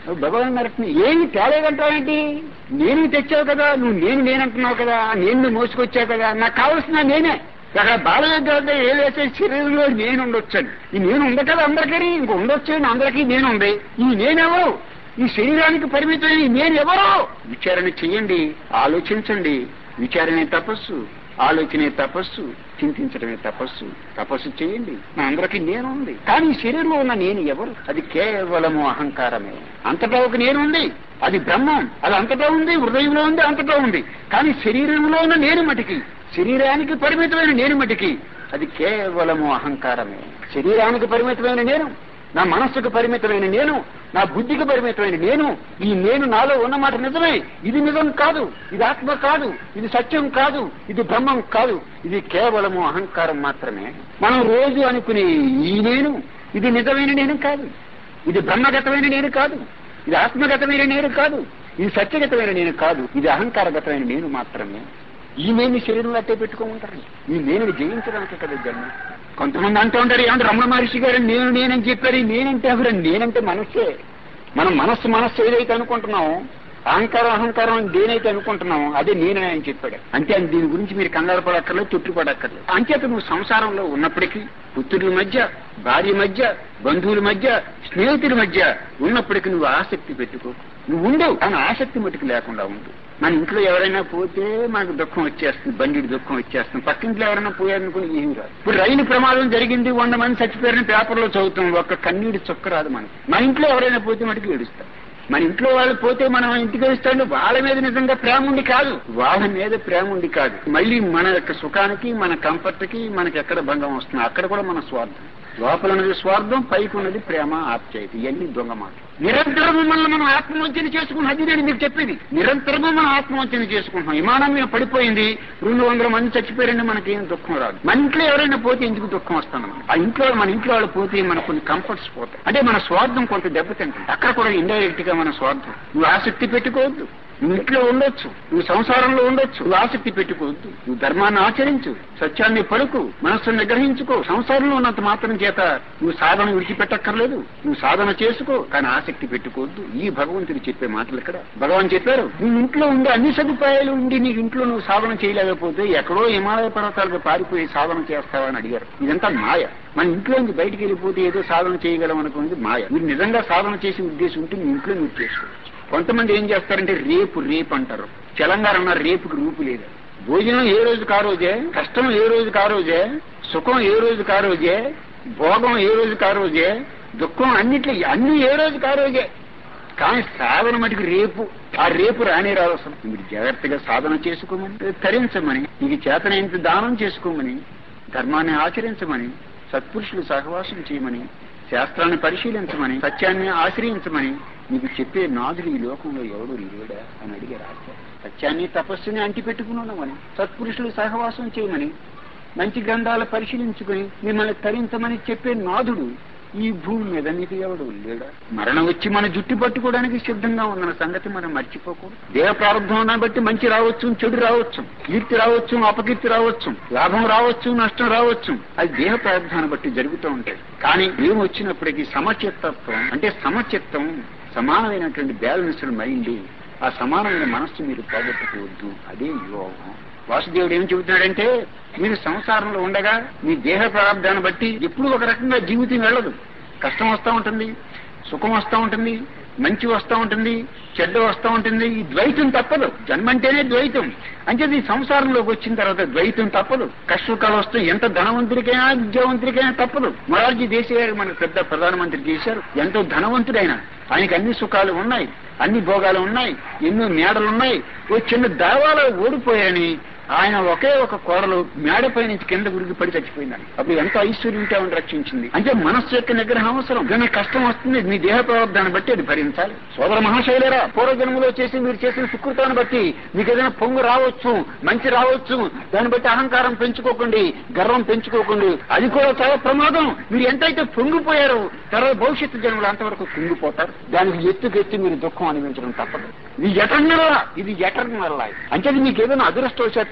భగవాన్ నరసింహ ఏమి తేలేదంటావేంటి నేను తెచ్చావు కదా నువ్వు నేను నేనంటున్నావు కదా నేను నువ్వు మోసుకొచ్చావు కదా నాకు కావాల్సిన నేనే అక్కడ బాలయోగ్య ఏ వేసే శరీరంలో నేను ఉండొచ్చండి ఈ నేను ఉంది కదా అందరికీ ఇంక ఉండొచ్చు అందరికీ నేను ఉంది ఈ నేనెవరు ఈ శరీరానికి పరిమితమైన ఈ నేను ఎవరో విచారణ చెయ్యండి ఆలోచించండి విచారణే తపస్సు ఆలోచనే తపస్సు చింతించడమే తపస్సు తపస్సు చేయండి నా అందరికీ నేను ఉంది కానీ ఈ శరీరంలో ఉన్న నేను ఎవరు అది కేవలము అహంకారమే అంతటా ఒక నేను ఉంది అది బ్రహ్మం అది అంతటా ఉంది హృదయంలో ఉంది అంతటా ఉంది కానీ శరీరంలో ఉన్న నేను మటికి శరీరానికి పరిమితమైన నేను మటికి అది కేవలము అహంకారమే శరీరానికి పరిమితమైన నేను నా మనస్సుకు పరిమితమైన నేను నా బుద్ధికి పరిమితమైన నేను ఈ నేను నాలో ఉన్నమాట నిజమే ఇది నిజం కాదు ఇది ఆత్మ కాదు ఇది సత్యం కాదు ఇది బ్రహ్మం కాదు ఇది కేవలము అహంకారం మాత్రమే మనం రోజు అనుకునే ఈ నేను ఇది నిజమైన నేను కాదు ఇది బ్రహ్మగతమైన నేను కాదు ఇది ఆత్మగతమైన నేను కాదు ఇది సత్యగతమైన నేను కాదు ఇది అహంకారగతమైన నేను మాత్రమే ఈ నేను శరీరంలో అట్టే పెట్టుకోమంటారు ఈ నేను జయించడానికి కదా జన్మ కొంతమంది అంటూ ఉంటారు ఏమంటే రమణ మహర్షి గారు నేను నేనని చెప్పారు ఈ నేనంటే ఎవరు నేనంటే మనస్సే మనం మనస్సు మనస్సు ఏదైతే అనుకుంటున్నామో అహంకారం అహంకారం అని దేనైతే అనుకుంటున్నామో అదే నేనే అని చెప్పాడు అంతే అని దీని గురించి మీరు కంగారు పడక్కర్లేదు చుట్టూ పడక్కర్లేదు అంచేత నువ్వు సంసారంలో ఉన్నప్పటికీ పుత్రుల మధ్య భార్య మధ్య బంధువుల మధ్య స్నేహితుల మధ్య ఉన్నప్పటికీ నువ్వు ఆసక్తి పెట్టుకో నువ్వు ఉండవు కానీ ఆసక్తి మటుకు లేకుండా ఉండు మన ఇంట్లో ఎవరైనా పోతే మనకు దుఃఖం వచ్చేస్తుంది బండిడి దుఃఖం వచ్చేస్తుంది పక్కింట్లో ఎవరైనా పోయారనుకుని ఏమి రాదు ఇప్పుడు రైలు ప్రమాదం జరిగింది వంద మంది చచ్చిపోయారని పేపర్లో చదువుతాం ఒక్క కన్నీటి చొక్క రాదు మనకి మన ఇంట్లో ఎవరైనా పోతే మటుకు ఏడుస్తాం మన ఇంట్లో వాళ్ళు పోతే మనం ఇంటికి వస్తాడు వాళ్ళ మీద నిజంగా ప్రేమ ఉండి కాదు వాళ్ళ మీద ప్రేమ ఉండి కాదు మళ్ళీ మన యొక్క సుఖానికి మన కంఫర్ట్ కి మనకి ఎక్కడ భంగం వస్తుంది అక్కడ కూడా మన స్వార్థం లోపల ఉన్నది స్వార్థం పైకి ఉన్నది ప్రేమ ఆప్యాయత ఇవన్నీ దొంగ మాటలు నిరంతరం మిమ్మల్ని మనం ఆత్మవంచన చేసుకున్నాం అది నేను మీకు చెప్పేది నిరంతరము మనం ఆత్మవంచన చేసుకుంటున్నాం విమానం మీద పడిపోయింది రెండు వందల మంది చచ్చిపోయారండి మనకి ఏం దుఃఖం రాదు మన ఇంట్లో ఎవరైనా పోతే ఎందుకు దుఃఖం వస్తాను ఆ ఇంట్లో మన ఇంట్లో వాళ్ళు పోతే మనకు కొన్ని కంఫర్ట్స్ పోతాయి అంటే మన స్వార్థం కొంత దెబ్బతింటుంది అక్కడ కూడా ఇండైరెక్ట్ గా మన స్వార్థం నువ్వు ఆసక్తి పెట్టుకోవద్దు నువ్వు ఇంట్లో ఉండొచ్చు నువ్వు సంసారంలో ఉండొచ్చు నువ్వు ఆసక్తి పెట్టుకోవద్దు నువ్వు ధర్మాన్ని ఆచరించు సత్యాన్ని పలుకు మనస్సును నిగ్రహించుకో సంసారంలో ఉన్నంత మాత్రం చేత నువ్వు సాధన విడిచిపెట్టక్కర్లేదు నువ్వు సాధన చేసుకో కానీ ఆసక్తి పెట్టుకోవద్దు ఈ భగవంతుడు చెప్పే మాటలు ఇక్కడ భగవాన్ చెప్పారు నువ్వు ఇంట్లో ఉండే అన్ని సదుపాయాలు ఉండి నీకు ఇంట్లో నువ్వు సాధన చేయలేకపోతే ఎక్కడో హిమాలయ పర్వతాలకు పారిపోయి సాధన చేస్తావని అడిగారు ఇదంతా మాయ మన ఇంట్లోంచి బయటికి వెళ్ళిపోతే ఏదో సాధన చేయగలం అనుకున్నది మాయ మీరు నిజంగా సాధన చేసే ఉద్దేశం ఉంటే మీ ఇంట్లో మీరు చేసుకోవచ్చు కొంతమంది ఏం చేస్తారంటే రేపు రేపు అంటారు తెలంగాణ అన్న రేపుకి రూపు లేదు భోజనం ఏ రోజు కా రోజే కష్టం ఏ రోజు కా రోజే సుఖం ఏ రోజు కా రోజే భోగం ఏ రోజు కా రోజే దుఃఖం అన్నిట్లో అన్ని ఏ రోజు కా రోజే కానీ సాధన మటుకు రేపు ఆ రేపు రానే రాదు అసలు మీరు జాగ్రత్తగా సాధన చేసుకోమని తరించమని నీకు చేతనైనంత దానం చేసుకోమని ధర్మాన్ని ఆచరించమని సత్పురుషులు సహవాసం చేయమని శాస్త్రాన్ని పరిశీలించమని సత్యాన్ని ఆశ్రయించమని నీకు చెప్పే నాదుడు ఈ లోకంలో ఎవడు లేడా అని అడిగారు ఆచార్య సత్యాన్ని తపస్సుని అంటి పెట్టుకున్నామని సత్పురుషులు సహవాసం చేయమని మంచి గ్రంథాలు పరిశీలించుకుని మిమ్మల్ని తరించమని చెప్పే నాదుడు ఈ భూమి మీద నీకు ఎవడు లేడా మరణం వచ్చి మన జుట్టు పట్టుకోవడానికి సిద్ధంగా ఉందన్న సంగతి మనం మర్చిపోకూడదు దేహ ప్రారంభం బట్టి మంచి రావచ్చు చెడు రావచ్చు కీర్తి రావచ్చు అపకీర్తి రావచ్చు లాభం రావచ్చు నష్టం రావచ్చు అది దేహ ప్రారంభాన్ని బట్టి జరుగుతూ ఉంటాయి కానీ ఏం వచ్చినప్పటికీ సమచిత్తత్వం అంటే సమచిత్తం సమానమైనటువంటి బ్యాలెన్స్డ్ మైండ్ ఆ సమానమైన మనస్సు మీరు పోగొట్టుకోవద్దు అదే యోగం వాసుదేవుడు ఏం చెబుతున్నాడంటే మీరు సంసారంలో ఉండగా మీ దేహ ప్రారంభాన్ని బట్టి ఎప్పుడు ఒక రకంగా జీవితం వెళ్ళదు కష్టం వస్తూ ఉంటుంది సుఖం వస్తూ ఉంటుంది మంచి వస్తూ ఉంటుంది చెడ్డ వస్తూ ఉంటుంది ఈ ద్వైతం తప్పదు జన్మంటేనే ద్వైతం అంటే ఈ సంసారంలోకి వచ్చిన తర్వాత ద్వైతం తప్పదు కష్టసుఖాలు వస్తాయి ఎంత ధనవంతుడికైనా విద్యావంతుడికైనా తప్పదు మొరార్జీ దేశాయ్ గారు మన పెద్ద ప్రధానమంత్రి చేశారు ఎంతో ధనవంతుడైన ఆయనకి అన్ని సుఖాలు ఉన్నాయి అన్ని భోగాలు ఉన్నాయి ఎన్నో మేడలు ఉన్నాయి ఓ చిన్న దావాలో ఓడిపోయాయని ఆయన ఒకే ఒక కోడలు మేడపై నుంచి కింద గురికి పడి చచ్చిపోయిందని అప్పుడు ఎంత ఐశ్వర్యం ఉంటే ఆవిడ రక్షించింది అంటే మనస్సు యొక్క నిగ్రహం అవసరం కానీ కష్టం వస్తుంది మీ దేహ ప్రవర్తనాన్ని బట్టి అది భరించాలి సోదర మహాశైలరా పూర్వజన్మలో చేసి మీరు చేసిన సుకృతాన్ని బట్టి మీకు ఏదైనా పొంగు రావచ్చు మంచి రావచ్చు దాన్ని బట్టి అహంకారం పెంచుకోకండి గర్వం పెంచుకోకండి అది కూడా చాలా ప్రమాదం మీరు ఎంతైతే పొంగిపోయారో తర్వాత భవిష్యత్తు జన్మలు అంతవరకు కుంగిపోతారు దానికి ఎత్తుకెత్తి మీరు దుఃఖం అనిపించడం తప్పదు ఇది ఎటర్నల్ ఇది ఎటర్నల్ అంటే మీకు ఏదైనా అదృష్టవశాత్తు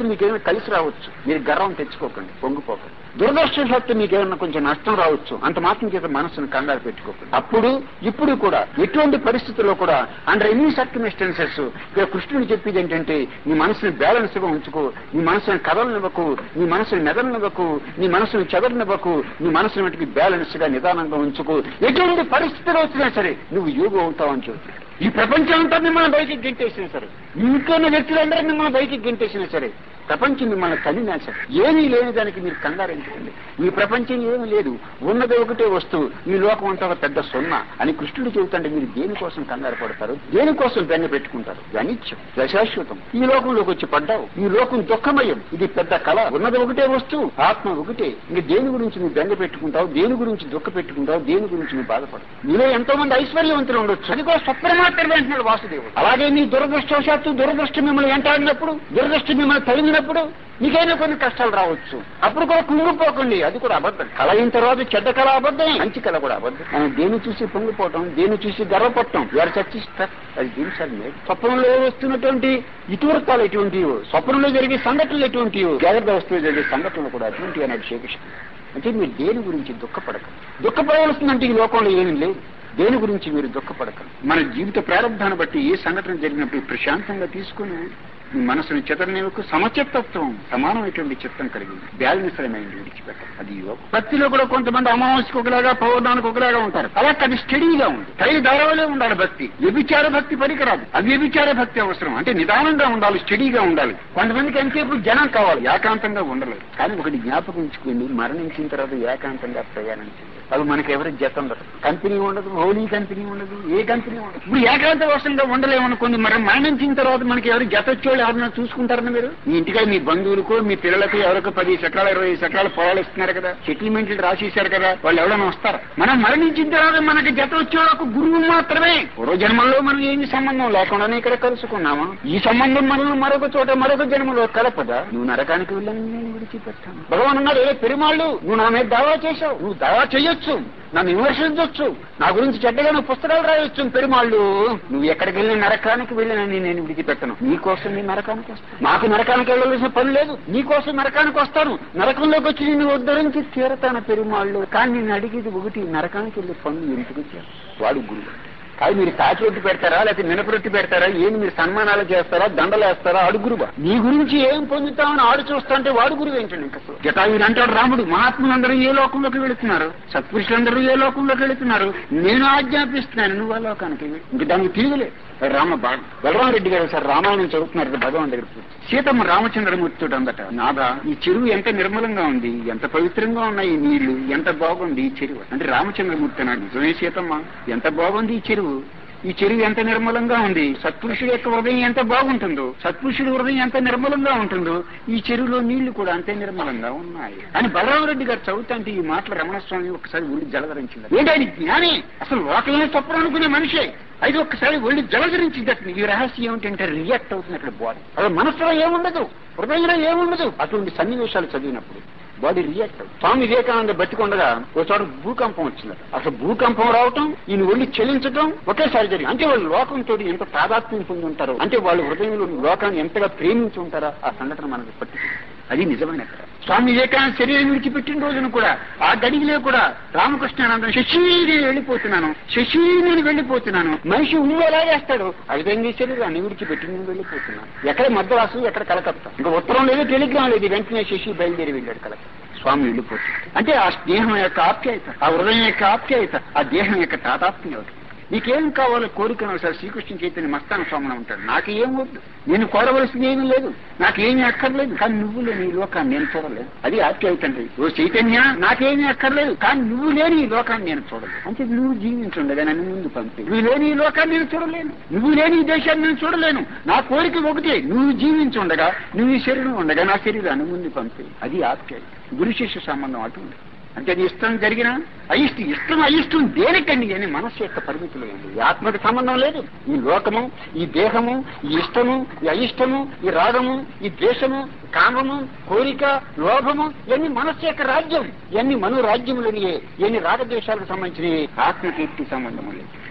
మీకేమైనా కలిసి రావచ్చు మీరు గర్వం తెచ్చుకోకండి పొంగిపోకండి దురదృష్టవశాత్తు మీకేమైనా కొంచెం నష్టం రావచ్చు అంత మాత్రం చేత మనసును కంగారు పెట్టుకోకండి అప్పుడు ఇప్పుడు కూడా ఎటువంటి పరిస్థితుల్లో కూడా అండర్ ఎన్ని సర్కమిస్టెన్సెస్ ఇక్కడ కృష్ణుడు చెప్పేది ఏంటంటే నీ మనసుని బ్యాలెన్స్ గా ఉంచుకో నీ మనసుని కదలనివ్వకు నీ మనసుని మెదలనివ్వకు నీ మనసుని చెదరనివ్వకు నీ మనసుని మటుకు బ్యాలెన్స్ గా నిదానంగా ఉంచుకో ఎటువంటి పరిస్థితులు వచ్చినా సరే నువ్వు యోగం అవుతావని చెబుతున్నాడు ఈ ప్రపంచం అంతా మిమ్మల్ని బయటికి గెంటేసినా సరే ఇంట్లోని వ్యక్తులందరూ మిమ్మల్ని బయటికి గెంటేసినా సరే ప్రపంచం మిమ్మల్ని తల్లినా సరే ఏమీ లేని దానికి మీరు కంగారు ఎందుకండి ఈ ప్రపంచం ఏమీ లేదు ఉన్నది ఒకటే వస్తువు ఈ లోకం అంతా ఒక పెద్ద సున్నా అని కృష్ణుడు చెబుతుంటే మీరు దేనికోసం కంగారు పడతారు దేనికోసం బెంగ పెట్టుకుంటారు ఇది అనిత్యం ఇది అశాశ్వతం ఈ లోకంలోకి వచ్చి పడ్డావు ఈ లోకం దుఃఖమయం ఇది పెద్ద కళ ఉన్నది ఒకటే వస్తువు ఆత్మ ఒకటే ఇంక దేని గురించి నువ్వు బెంగ పెట్టుకుంటావు దేని గురించి దుఃఖ పెట్టుకుంటావు దేని గురించి నువ్వు బాధపడవు నీలో ఎంతో మంది ఐశ్వర్యవంతులు ఉండొచ్చు అది కూడా స్వప్న మాత్రమే అంటున్నాడు వాసుదేవుడు అలాగే నీ దురదృష్టవశాత్తు దురదృష్టం మిమ్మల్ని వెంటాడినప్పుడు దురదృష్టం మిమ్మల్ని తగిలినప్పుడు నీకైనా కొన్ని కష్టాలు రావచ్చు అప్పుడు కూడా కుంగిపోకండి అది కూడా అబద్ధం కళ అయిన తర్వాత చెడ్డ కళ అబద్ధం మంచి కళ కూడా అబద్ధం మనం దేని చూసి పొంగిపోవటం దేని చూసి గర్వపడటం వేరు చచ్చిస్తారు అది దీని స్వప్నంలో వస్తున్నటువంటి ఇతివృత్తాలు ఎటువంటివో స్వప్నంలో జరిగే సంఘటనలు ఎటువంటివో జాగ్రత్త వస్తువులు జరిగే సంఘటనలు కూడా అటువంటి అన్నాడు శ్రీకృష్ణ అంటే మీరు దేని గురించి దుఃఖపడక దుఃఖపడవలసిందంటే ఈ లోకంలో ఏమీ లేదు దేని గురించి మీరు దుఃఖపడకండి మన జీవిత ప్రారంభాన్ని బట్టి ఏ సంఘటన జరిగినప్పుడు ప్రశాంతంగా తీసుకుని మీ మనసుని చితరనివ్వకు సమచిత్తత్వం సమానమైనటువంటి చిత్తం కలిగింది బ్యాలెన్స్ మైండ్ విడిచిపెట్టాలి అది యోగం భక్తిలో కూడా కొంతమంది అమావాస్యకు ఒకలాగా పౌర్ణానికి ఒకలాగా ఉంటారు అలా అది స్టడీగా ఉంది తల్లి ధారావలే ఉండాలి భక్తి వ్యభిచార భక్తి పనికిరాదు అవ్యభిచార భక్తి అవసరం అంటే నిదానంగా ఉండాలి స్టడీగా ఉండాలి కొంతమందికి ఎంతసేపు జనం కావాలి ఏకాంతంగా ఉండలేదు కానీ ఒకటి జ్ఞాపకం ఉంచుకోండి మరణించిన తర్వాత ఏకాంతంగా ప్రయాణించింది అవి మనకి ఎవరి జత ఉండదు కంపెనీ ఉండదు హోలీ కంపెనీ ఉండదు ఏ కంపెనీ ఉండదు ఇప్పుడు ఏకాంత వర్షంగా ఉండలేమనుకోండి మరి మరణించిన తర్వాత మనకి ఎవరు జత వచ్చేవాళ్ళు ఎవరైనా చూసుకుంటారని మీరు మీ ఇంటికి మీ బంధువులకు మీ పిల్లలకు ఎవరికో పది చక్రాలు ఇరవై చక్రాలు పొలాలు ఇస్తున్నారు కదా సెటిల్మెంట్లు రాసేశారు కదా వాళ్ళు ఎవరైనా వస్తారు మనం మరణించిన తర్వాత మనకి జత వచ్చేవాళ్ళు ఒక గురువు మాత్రమే పూర్వ జన్మల్లో మనం ఏమి సంబంధం లేకుండానే ఇక్కడ కలుసుకున్నామా ఈ సంబంధం మనం మరొక చోట మరొక జన్మలో కలపదా నువ్వు నరకానికి వెళ్ళని నేను విడిచిపెట్టాను భగవాన్ అన్నాడు ఏ పెరుమాళ్ళు నువ్వు నా మీద దావా చేశావు నువ్వు దావా చేయొచ్చు నన్ను విమర్శించవచ్చు నా గురించి చెడ్డగా నువ్వు పుస్తకాలు రాయొచ్చు పెరుమాళ్ళు నువ్వు ఎక్కడికి వెళ్ళిన నరకానికి వెళ్ళినని నేను విడిచిపెట్టను నీకోసం నీ నరకానికి వస్తాను నాకు నరకానికి వెళ్ళవలసిన పని లేదు నీకోసం నరకానికి వస్తాను నరకంలోకి వచ్చి నిన్ను ఉద్ధరించి తీరతాను పెరుమాళ్ళు కానీ నేను అడిగేది ఒకటి నరకానికి వెళ్ళే పనులు ఎందుకు వచ్చారు వాడు గురువు అది మీరు కాచి రొట్టి పెడతారా లేకపోతే మినపరొట్టి పెడతారా ఏంటి మీరు సన్మానాలు చేస్తారా దండలు వేస్తారా ఆడు గురువా నీ గురించి ఏం పొందుతామని ఆడు చూస్తుంటే వాడు గురువు ఏంటండి ఇంకా జటాయుడు అంటాడు రాముడు మహాత్ములందరూ ఏ లోకంలోకి వెళుతున్నారు సత్పురుషులందరూ ఏ లోకంలోకి వెళుతున్నారు నేను ఆజ్ఞాపిస్తున్నాను నువ్వు ఆ లోకానికి వెళ్ళు. ఇంక దానికి తిరుగులే రామ బాగా బలరామరెడ్డి గారు సార్ రామాయణం చదువుతున్నారు భగవాన్ దగ్గర సీతమ్మ రామచంద్రమూర్తితో అందట నాదా ఈ చెరువు ఎంత నిర్మలంగా ఉంది ఎంత పవిత్రంగా ఉన్నాయి ఈ నీళ్లు ఎంత బాగుంది ఈ చెరువు అంటే రామచంద్రమూర్తి అన్నాడు నిజమే సీతమ్మ ఎంత బాగుంది ఈ చెరువు ఈ చెరువు ఎంత నిర్మలంగా ఉంది సత్పురుషుడు యొక్క హృదయం ఎంత బాగుంటుందో సత్పురుషుడి హృదయం ఎంత నిర్మలంగా ఉంటుందో ఈ చెరువులో నీళ్లు కూడా అంతే నిర్మలంగా ఉన్నాయి అని బలరామరెడ్డి గారు చదువుతుంటే ఈ మాటలు రమణస్వామి ఒకసారి ఒళ్ళు జలధరించింది ఏంటని జ్ఞాని అసలు లోకమే తప్పుడు అనుకునే మనిషే అయితే ఒక్కసారి ఒళ్ళు జలధరించింది ఈ రహస్యం ఏమిటంటే రియాక్ట్ అవుతుంది అక్కడ బాడీ అసలు మనసులో ఏముండదు హృదయంలో ఏముండదు అటువంటి సన్నివేశాలు చదివినప్పుడు బాడీ రియాక్ట్ అవుతుంది స్వామి వివేకానంద బతికొండగా ఓ చోట భూకంపం వచ్చిందట అసలు భూకంపం రావటం ఈయన ఒళ్ళు చెల్లించడం ఒకేసారి జరిగింది అంటే వాళ్ళు లోకంతో ఎంత తాదాత్మ్యం పొంది ఉంటారు అంటే వాళ్ళు హృదయంలో లోకాన్ని ఎంతగా ప్రేమించి ఉంటారా ఆ సంఘటన మనకు పట్టుకుంది అది నిజమైన కథ స్వామి వివేకానంద శరీరం విడిచిపెట్టిన రోజున కూడా ఆ గడిగిలో కూడా రామకృష్ణానందం శశి నేను వెళ్ళిపోతున్నాను శశి నేను వెళ్ళిపోతున్నాను మనిషి ఉమ్ము ఎలా చేస్తాడు ఆ విధంగా ఈ శరీరాన్ని విడిచిపెట్టి నేను వెళ్ళిపోతున్నాను ఎక్కడ మద్రాసు ఎక్కడ కలకత్తా ఇంకా ఉత్తరం లేదు టెలిగ్రామ్ లేదు వెంటనే శశి బయలుదేరి వెళ్ళాడు కలకత్తా స్వామి వెళ్ళిపోతుంది అంటే ఆ స్నేహం యొక్క ఆప్యాయత ఆ హృదయం యొక్క ఆప్యాయత ఆ దేహం యొక్క తాతాత్మ్యం నీకేం కావాలో కోరికను ఒకసారి శ్రీకృష్ణ చైతన్య మస్తాన స్వామిని ఉంటాడు నాకు ఏం వద్దు నేను కోరవలసింది ఏమీ లేదు నాకేమీ అక్కర్లేదు కానీ నువ్వు లేని ఈ లోకాన్ని నేను చూడలేదు అది ఆప్యాయతండి ఓ చైతన్య నాకేమీ అక్కర్లేదు కానీ నువ్వు లేని ఈ లోకాన్ని నేను చూడలేదు అంటే నువ్వు జీవించుండగా నన్ను ముందు పంపి నువ్వు లేని ఈ లోకాన్ని నేను చూడలేను నువ్వు లేని ఈ దేశాన్ని నేను చూడలేను నా కోరిక ఒకటే నువ్వు జీవించుండగా నువ్వు ఈ శరీరం ఉండగా నా శరీరాన్ని ముందు పంపి అది ఆప్యాయత గురు శిష్య సంబంధం అటువంటి అంటే అది ఇష్టం జరిగిన అయిష్టం ఇష్టం అయిష్టం దేనికండి అని మనస్సు యొక్క పరిమితులు ఏంటి ఈ ఆత్మకి సంబంధం లేదు ఈ లోకము ఈ దేహము ఈ ఇష్టము ఈ అయిష్టము ఈ రాగము ఈ ద్వేషము కామము కోరిక లోభము ఇవన్నీ మనస్సు యొక్క రాజ్యం ఇవన్నీ మను రాజ్యములని ఇవన్నీ రాగద్వేషాలకు సంబంధించినవి ఆత్మకీర్తి సంబంధం లేదు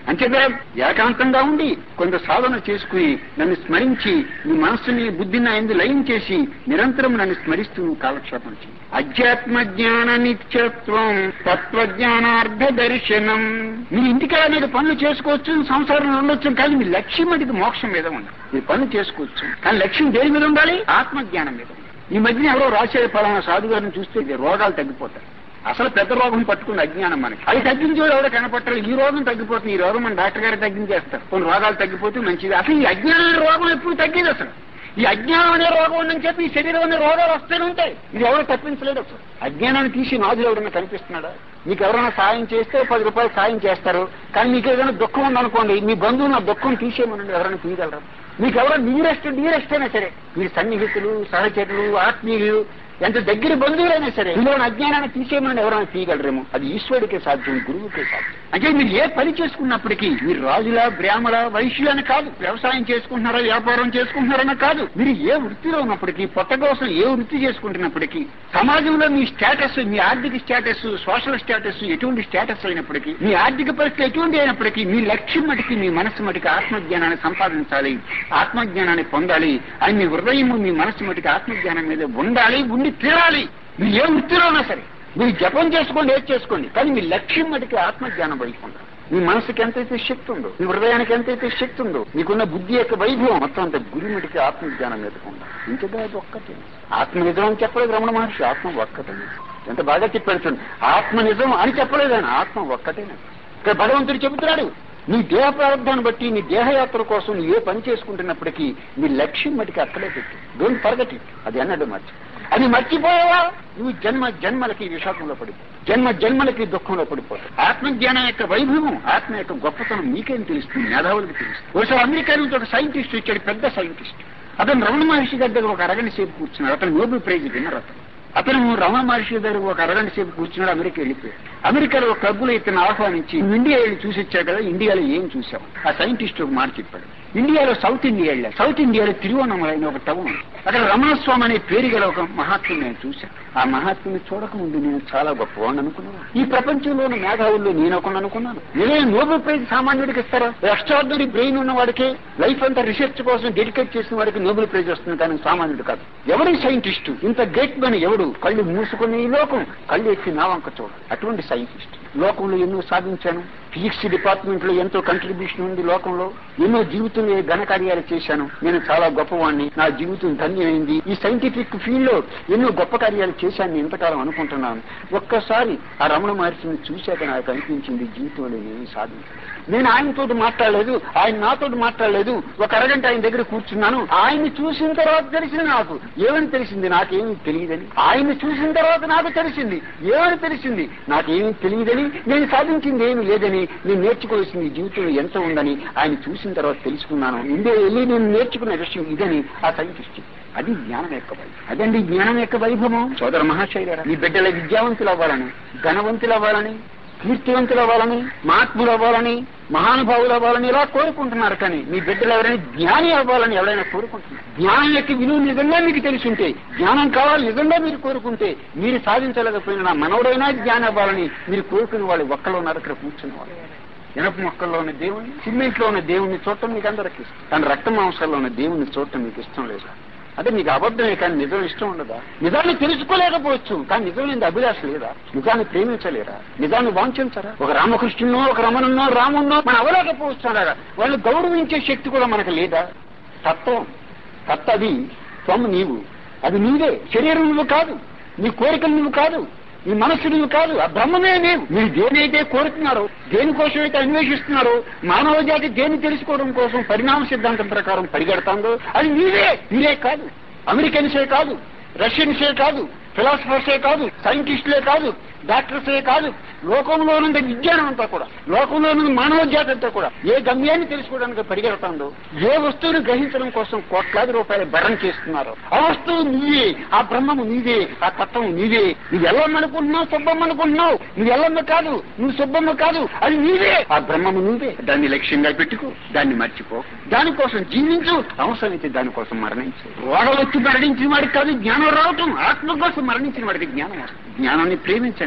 అంతేగా ఏకాంతంగా ఉండి కొంత సాధన చేసుకుని నన్ను స్మరించి నీ మనస్సుని బుద్ధిని ఆయన లయం చేసి నిరంతరం నన్ను స్మరిస్తూ నువ్వు కాలక్షేపం చేయి అధ్యాత్మ జ్ఞాన నిత్యత్వం తత్వజ్ఞానార్థ దర్శనం మీ ఇంటికాడ మీరు పనులు చేసుకోవచ్చు సంసారంలో ఉండొచ్చు కానీ మీ లక్ష్యం అది మోక్షం మీద ఉండాలి మీరు పనులు చేసుకోవచ్చు కానీ లక్ష్యం దేని మీద ఉండాలి ఆత్మజ్ఞానం మీద ఉండాలి ఈ మధ్యన ఎవరో రాసే పలానా సాధు గారిని చూస్తే ఇది రోగాలు తగ్గిపోతాయి అసలు పెద్ద రోగం పట్టుకున్న అజ్ఞానం మనకి అది తగ్గించే ఎవడో కనపట్టారు ఈ రోగం తగ్గిపోతుంది ఈ రోగం మన డాక్టర్ గారు తగ్గించేస్తారు కొన్ని రోగాలు తగ్గిపోతే మంచిది అసలు ఈ అజ్ఞానం అనే రోగం ఎప్పుడు తగ్గేది అసలు ఈ అజ్ఞానం అనే రోగం ఉందని చెప్పి ఈ శరీరం అనే రోగాలు వస్తూనే ఉంటాయి ఇది ఎవరు తప్పించలేడు అసలు అజ్ఞానాన్ని తీసి నాదులు ఎవరైనా కనిపిస్తున్నాడా మీకు ఎవరైనా సాయం చేస్తే పది రూపాయలు సాయం చేస్తారు కానీ మీకు ఏదైనా దుఃఖం ఉందనుకోండి మీ బంధువు నా దుఃఖం తీసేయమనండి ఎవరైనా తీయగలరు మీకు ఎవరో నీరెస్ట్ నీరెస్ట్ అయినా సరే మీ సన్నిహితులు సహచరులు ఆత్మీయులు ఎంత దగ్గర బంధువులైనా సరే మీలో అజ్ఞానాన్ని తీసేయమని ఎవరైనా తీయగలరేమో అది ఈశ్వరుడికే సాధ్యం గురువుకే సాధ్యం అంటే మీరు ఏ పని చేసుకున్నప్పటికీ మీరు రాజుల బ్రాహ్మణ వైశ్యులు అని కాదు వ్యవసాయం చేసుకుంటున్నారా వ్యాపారం చేసుకుంటున్నారని కాదు మీరు ఏ వృత్తిలో ఉన్నప్పటికీ పొట్ట కోసం ఏ వృత్తి చేసుకుంటున్నప్పటికీ సమాజంలో మీ స్టేటస్ మీ ఆర్థిక స్టేటస్ సోషల్ స్టేటస్ ఎటువంటి స్టేటస్ అయినప్పటికీ మీ ఆర్థిక పరిస్థితి ఎటువంటి అయినప్పటికీ మీ లక్ష్యం మటుకి మీ మనసు మటుకి ఆత్మజ్ఞానాన్ని సంపాదించాలి ఆత్మజ్ఞానాన్ని పొందాలి అని మీ హృదయం మీ మనసు మటుకి ఆత్మజ్ఞానం మీద ఉండాలి ఉండి తీరాలి మీరు ఏ వృత్తిలో ఉన్నా సరే మీరు జపం చేసుకోండి ఏది చేసుకోండి కానీ మీ లక్ష్యం మటుకి ఆత్మజ్ఞానం వైపు ఉండాలి మీ మనసుకి ఎంతైతే శక్తి ఉందో మీ హృదయానికి ఎంతైతే శక్తి ఉందో మీకున్న బుద్ధి యొక్క వైభవం మొత్తం అంత గురి మటుకి ఆత్మజ్ఞానం మీద ఉండాలి ఇంతగా అది ఒక్కటే ఆత్మ నిజం అని చెప్పలేదు రమణ మహర్షి ఆత్మ ఒక్కటే ఎంత బాగా చెప్పాడు చూడండి ఆత్మ నిజం అని చెప్పలేదు ఆయన ఆత్మ ఒక్కటేనే ఇక్కడ భగవంతుడు చెబుతున్నాడు నీ దేహ ప్రారంభాన్ని బట్టి నీ దేహయాత్ర కోసం నువ్వు ఏ పని చేసుకుంటున్నప్పటికీ నీ లక్ష్యం మటుకి అక్కడే పెట్టు డోంట్ ఫర్గట్ ఇట్ అది అన్నట్టు మర్చి అది మర్చిపోయావా నువ్వు జన్మ జన్మలకి విషాకంలో పడిపో జన్మ జన్మలకి దుఃఖంలో పడిపోతావు ఆత్మజ్ఞానం యొక్క వైభవం ఆత్మ యొక్క గొప్పతనం మీకేం తెలుస్తుంది మేధావులకు తెలుస్తుంది ఒకసారి అమెరికా నుంచి ఒక సైంటిస్ట్ వచ్చాడు పెద్ద సైంటిస్ట్ అతను రమణ మహర్షి గారి దగ్గర ఒక అరగంట సేపు కూర్చున్నాడు అతను నోబెల్ ప్రైజ్ విన్నర్ అతను అతను రమణ మహర్షి దగ్గర ఒక అరగంట సేపు కూర్చున్నాడు అమెరికా వెళ్ళిపోయాడు అమెరికాలో ఒక క్లబ్లో ఇతను ఆహ్వానించి "నువ్వు ఇండియా వెళ్ళి చూసి వచ్చావు కదా ఇండియాలో ఏం చూసావు ఆ సైంటిస్ట్ ఒక మాట చెప్పాడు ఇండియాలో సౌత్ ఇండియా వెళ్ళా సౌత్ ఇండియాలో తిరువన్నమల అనే ఒక టౌన్ ఉంది. అక్కడ రమణస్వామి అనే పేరు గల ఒక మహాత్ముని నేను చూశాను ఆ మహాత్ముని చూడకముందు నేను చాలా గొప్పవాడిని అనుకున్నాను ఈ ప్రపంచంలోని మేధావుల్లో నేను ఒకడు అనుకున్నాను నేనే నోబెల్ ప్రైజ్ సామాన్యుడికి ఇస్తారా ఎక్స్ట్రాడినరీ బ్రెయిన్ ఉన్న వాడికి లైఫ్ అంతా రిసెర్చ్ కోసం డెడికేట్ చేసిన వాడికి నోబెల్ ప్రైజ్ వస్తుంది కానీ సామాన్యుడు కాదు ఎవరి సైంటిస్ట్ ఇంత గ్రేట్ మని ఎవడు కళ్ళు మూసుకుని ఈ లోకం కళ్ళు ఎత్తి నా వంక చూడు అటువంటి సైంటిస్ట్ లోకంలో ఎన్నో సాధించాను ఫిజిక్స్ డిపార్ట్మెంట్ లో ఎంతో కంట్రిబ్యూషన్ ఉంది లోకంలో ఎన్నో జీవితంలో ఘన కార్యాలు చేశాను నేను చాలా గొప్పవాణ్ణి నా జీవితం ధన్యమైంది ఈ సైంటిఫిక్ ఫీల్డ్ లో ఎన్నో గొప్ప కార్యాలు చేశాను నేను ఇంతకాలం అనుకుంటున్నాను ఒక్కసారి ఆ రమణ మహర్షిని చూశాక నాకు అనిపించింది జీవితంలో నేను సాధించాను నేను ఆయనతో మాట్లాడలేదు ఆయన నాతో మాట్లాడలేదు ఒక అరగంట ఆయన దగ్గర కూర్చున్నాను ఆయన్ని చూసిన తర్వాత తెలిసింది నాకు ఏమని తెలిసింది నాకేమీ తెలియదని ఆయన్ని చూసిన తర్వాత నాకు తెలిసింది ఏమని తెలిసింది నాకేమీ తెలియదని నేను సాధించింది ఏమీ లేదని నేను నేర్చుకోవాల్సింది జీవితంలో ఎంత ఉందని ఆయన చూసిన తర్వాత తెలుసుకున్నాను ఇండియా వెళ్ళి నేను నేర్చుకున్న విషయం ఇదని ఆ సైంటిస్ట్ అది జ్ఞానం యొక్క వైభవం అదండి జ్ఞానం యొక్క వైభవం సోదర మహాశైలరా మీ బిడ్డల విద్యావంతులు అవ్వాలని ధనవంతులు అవ్వాలని కీర్తివంతులు అవ్వాలని మహాత్ములు అవ్వాలని మహానుభావులు అవ్వాలని ఇలా కోరుకుంటున్నారు కానీ మీ బిడ్డలు ఎవరైనా జ్ఞాని అవ్వాలని ఎవరైనా కోరుకుంటున్నారు జ్ఞానం యొక్క విలువ నిజంగా మీకు తెలుసుంటే జ్ఞానం కావాలి నిజంగా మీరు కోరుకుంటే మీరు సాధించలేకపోయినా నా మనవడైనా జ్ఞానం అవ్వాలని మీరు కోరుకునే వాళ్ళు ఒక్కలో ఉన్నారు ఇక్కడ కూర్చున్న వాళ్ళు ఇనప మొక్కల్లో ఉన్న దేవుణ్ణి సిమెంట్ లో ఉన్న దేవుణ్ణి చూడటం మీకు అందరికి ఇష్టం కానీ రక్త మాంసాల్లో ఉన్న దేవుణ్ణి చూడటం మీకు ఇష్టం లేదు అంటే మీకు అబద్ధమే కానీ నిజం ఇష్టం ఉండదా నిజాన్ని తెలుసుకోలేకపోవచ్చు కానీ నిజం ఏంది అభిలాష లేదా నిజాన్ని ప్రేమించలేరా నిజాన్ని వాంఛించరా ఒక రామకృష్ణునో ఒక రమణున్నో రామున్నో మనం అవలేకపోవచ్చు అలాగా వాళ్ళని గౌరవించే శక్తి కూడా మనకు లేదా తత్వం తత్వ అది త్వం నీవు అది నీవే శరీరం నువ్వు కాదు నీ కోరికలు నువ్వు కాదు నీ మనస్సు నువ్వు కాదు ఆ బ్రహ్మమే నీవు మీరు దేనైతే కోరుతున్నారో దేనికోసమైతే అన్వేషిస్తున్నారో మానవ జాతి దేని తెలుసుకోవడం కోసం పరిణామ సిద్ధాంతం ప్రకారం పరిగెడతాందో అది నీవే మీరే కాదు అమెరికన్సే కాదు రష్యన్సే కాదు ఫిలాసఫర్సే కాదు సైంటిస్టులే కాదు డాక్టర్సే కాదు లోకంలో ఉన్న విజ్ఞానం అంతా కూడా లోకంలో ఉన్న మానవ జాతి అంతా కూడా ఏ గమ్యాన్ని తెలుసుకోవడానికి పరిగెడతాందో ఏ వస్తువుని గ్రహించడం కోసం కోట్లాది రూపాయలు భరం చేస్తున్నారో ఆ వస్తువు నీవే ఆ బ్రహ్మము నీవే ఆ తత్వం నీవే నువ్వు ఎల్లమ్మనుకుంటున్నావు సుబ్బమ్మ అనుకుంటున్నావు నువ్వు ఎల్లమ్మ కాదు నువ్వు సుబ్బమ్మ కాదు అది నీవే ఆ బ్రహ్మము నీవే దాన్ని లక్ష్యంగా పెట్టుకో దాన్ని మర్చిపో దానికోసం జీవించు అవసరమైతే దానికోసం మరణించు రోగం వచ్చి మరణించిన వాడికి కాదు జ్ఞానం రావటం ఆత్మ కోసం మరణించిన వాడికి జ్ఞానం వస్తుంది జ్ఞానాన్ని ప్రేమించండి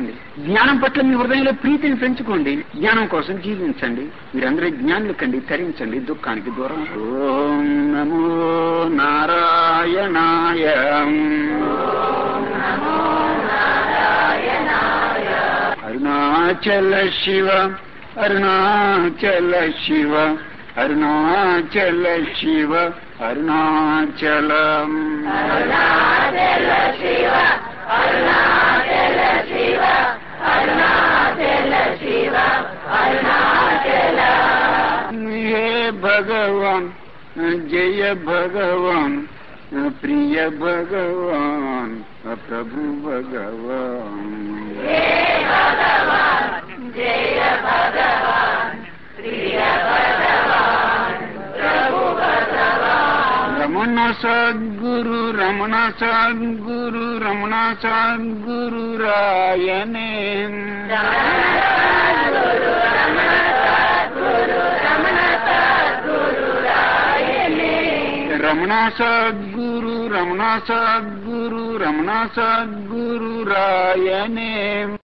జీవించండి జ్ఞానం పట్ల మీ హృదయంలో ప్రీతిని పెంచుకోండి జ్ఞానం కోసం జీవించండి మీరందరూ జ్ఞానులు కండి తరించండి దుఃఖానికి దూరం ఓం నమో నారాయణాయ అరుణాచల శివ అరుణాచల శివ అరుణాచల శివ అరుణాచలం హే భగవాన్ జయ భగవాన్ ప్రియ భగవాన్ ప్రభు భగవాన్ రమణ సద్గురు రమణ సద్గురు రమణ సద్గురు రాయనే రమణ సద్గురు రమణ సద్గురు రమణ సద్గురు రాయనే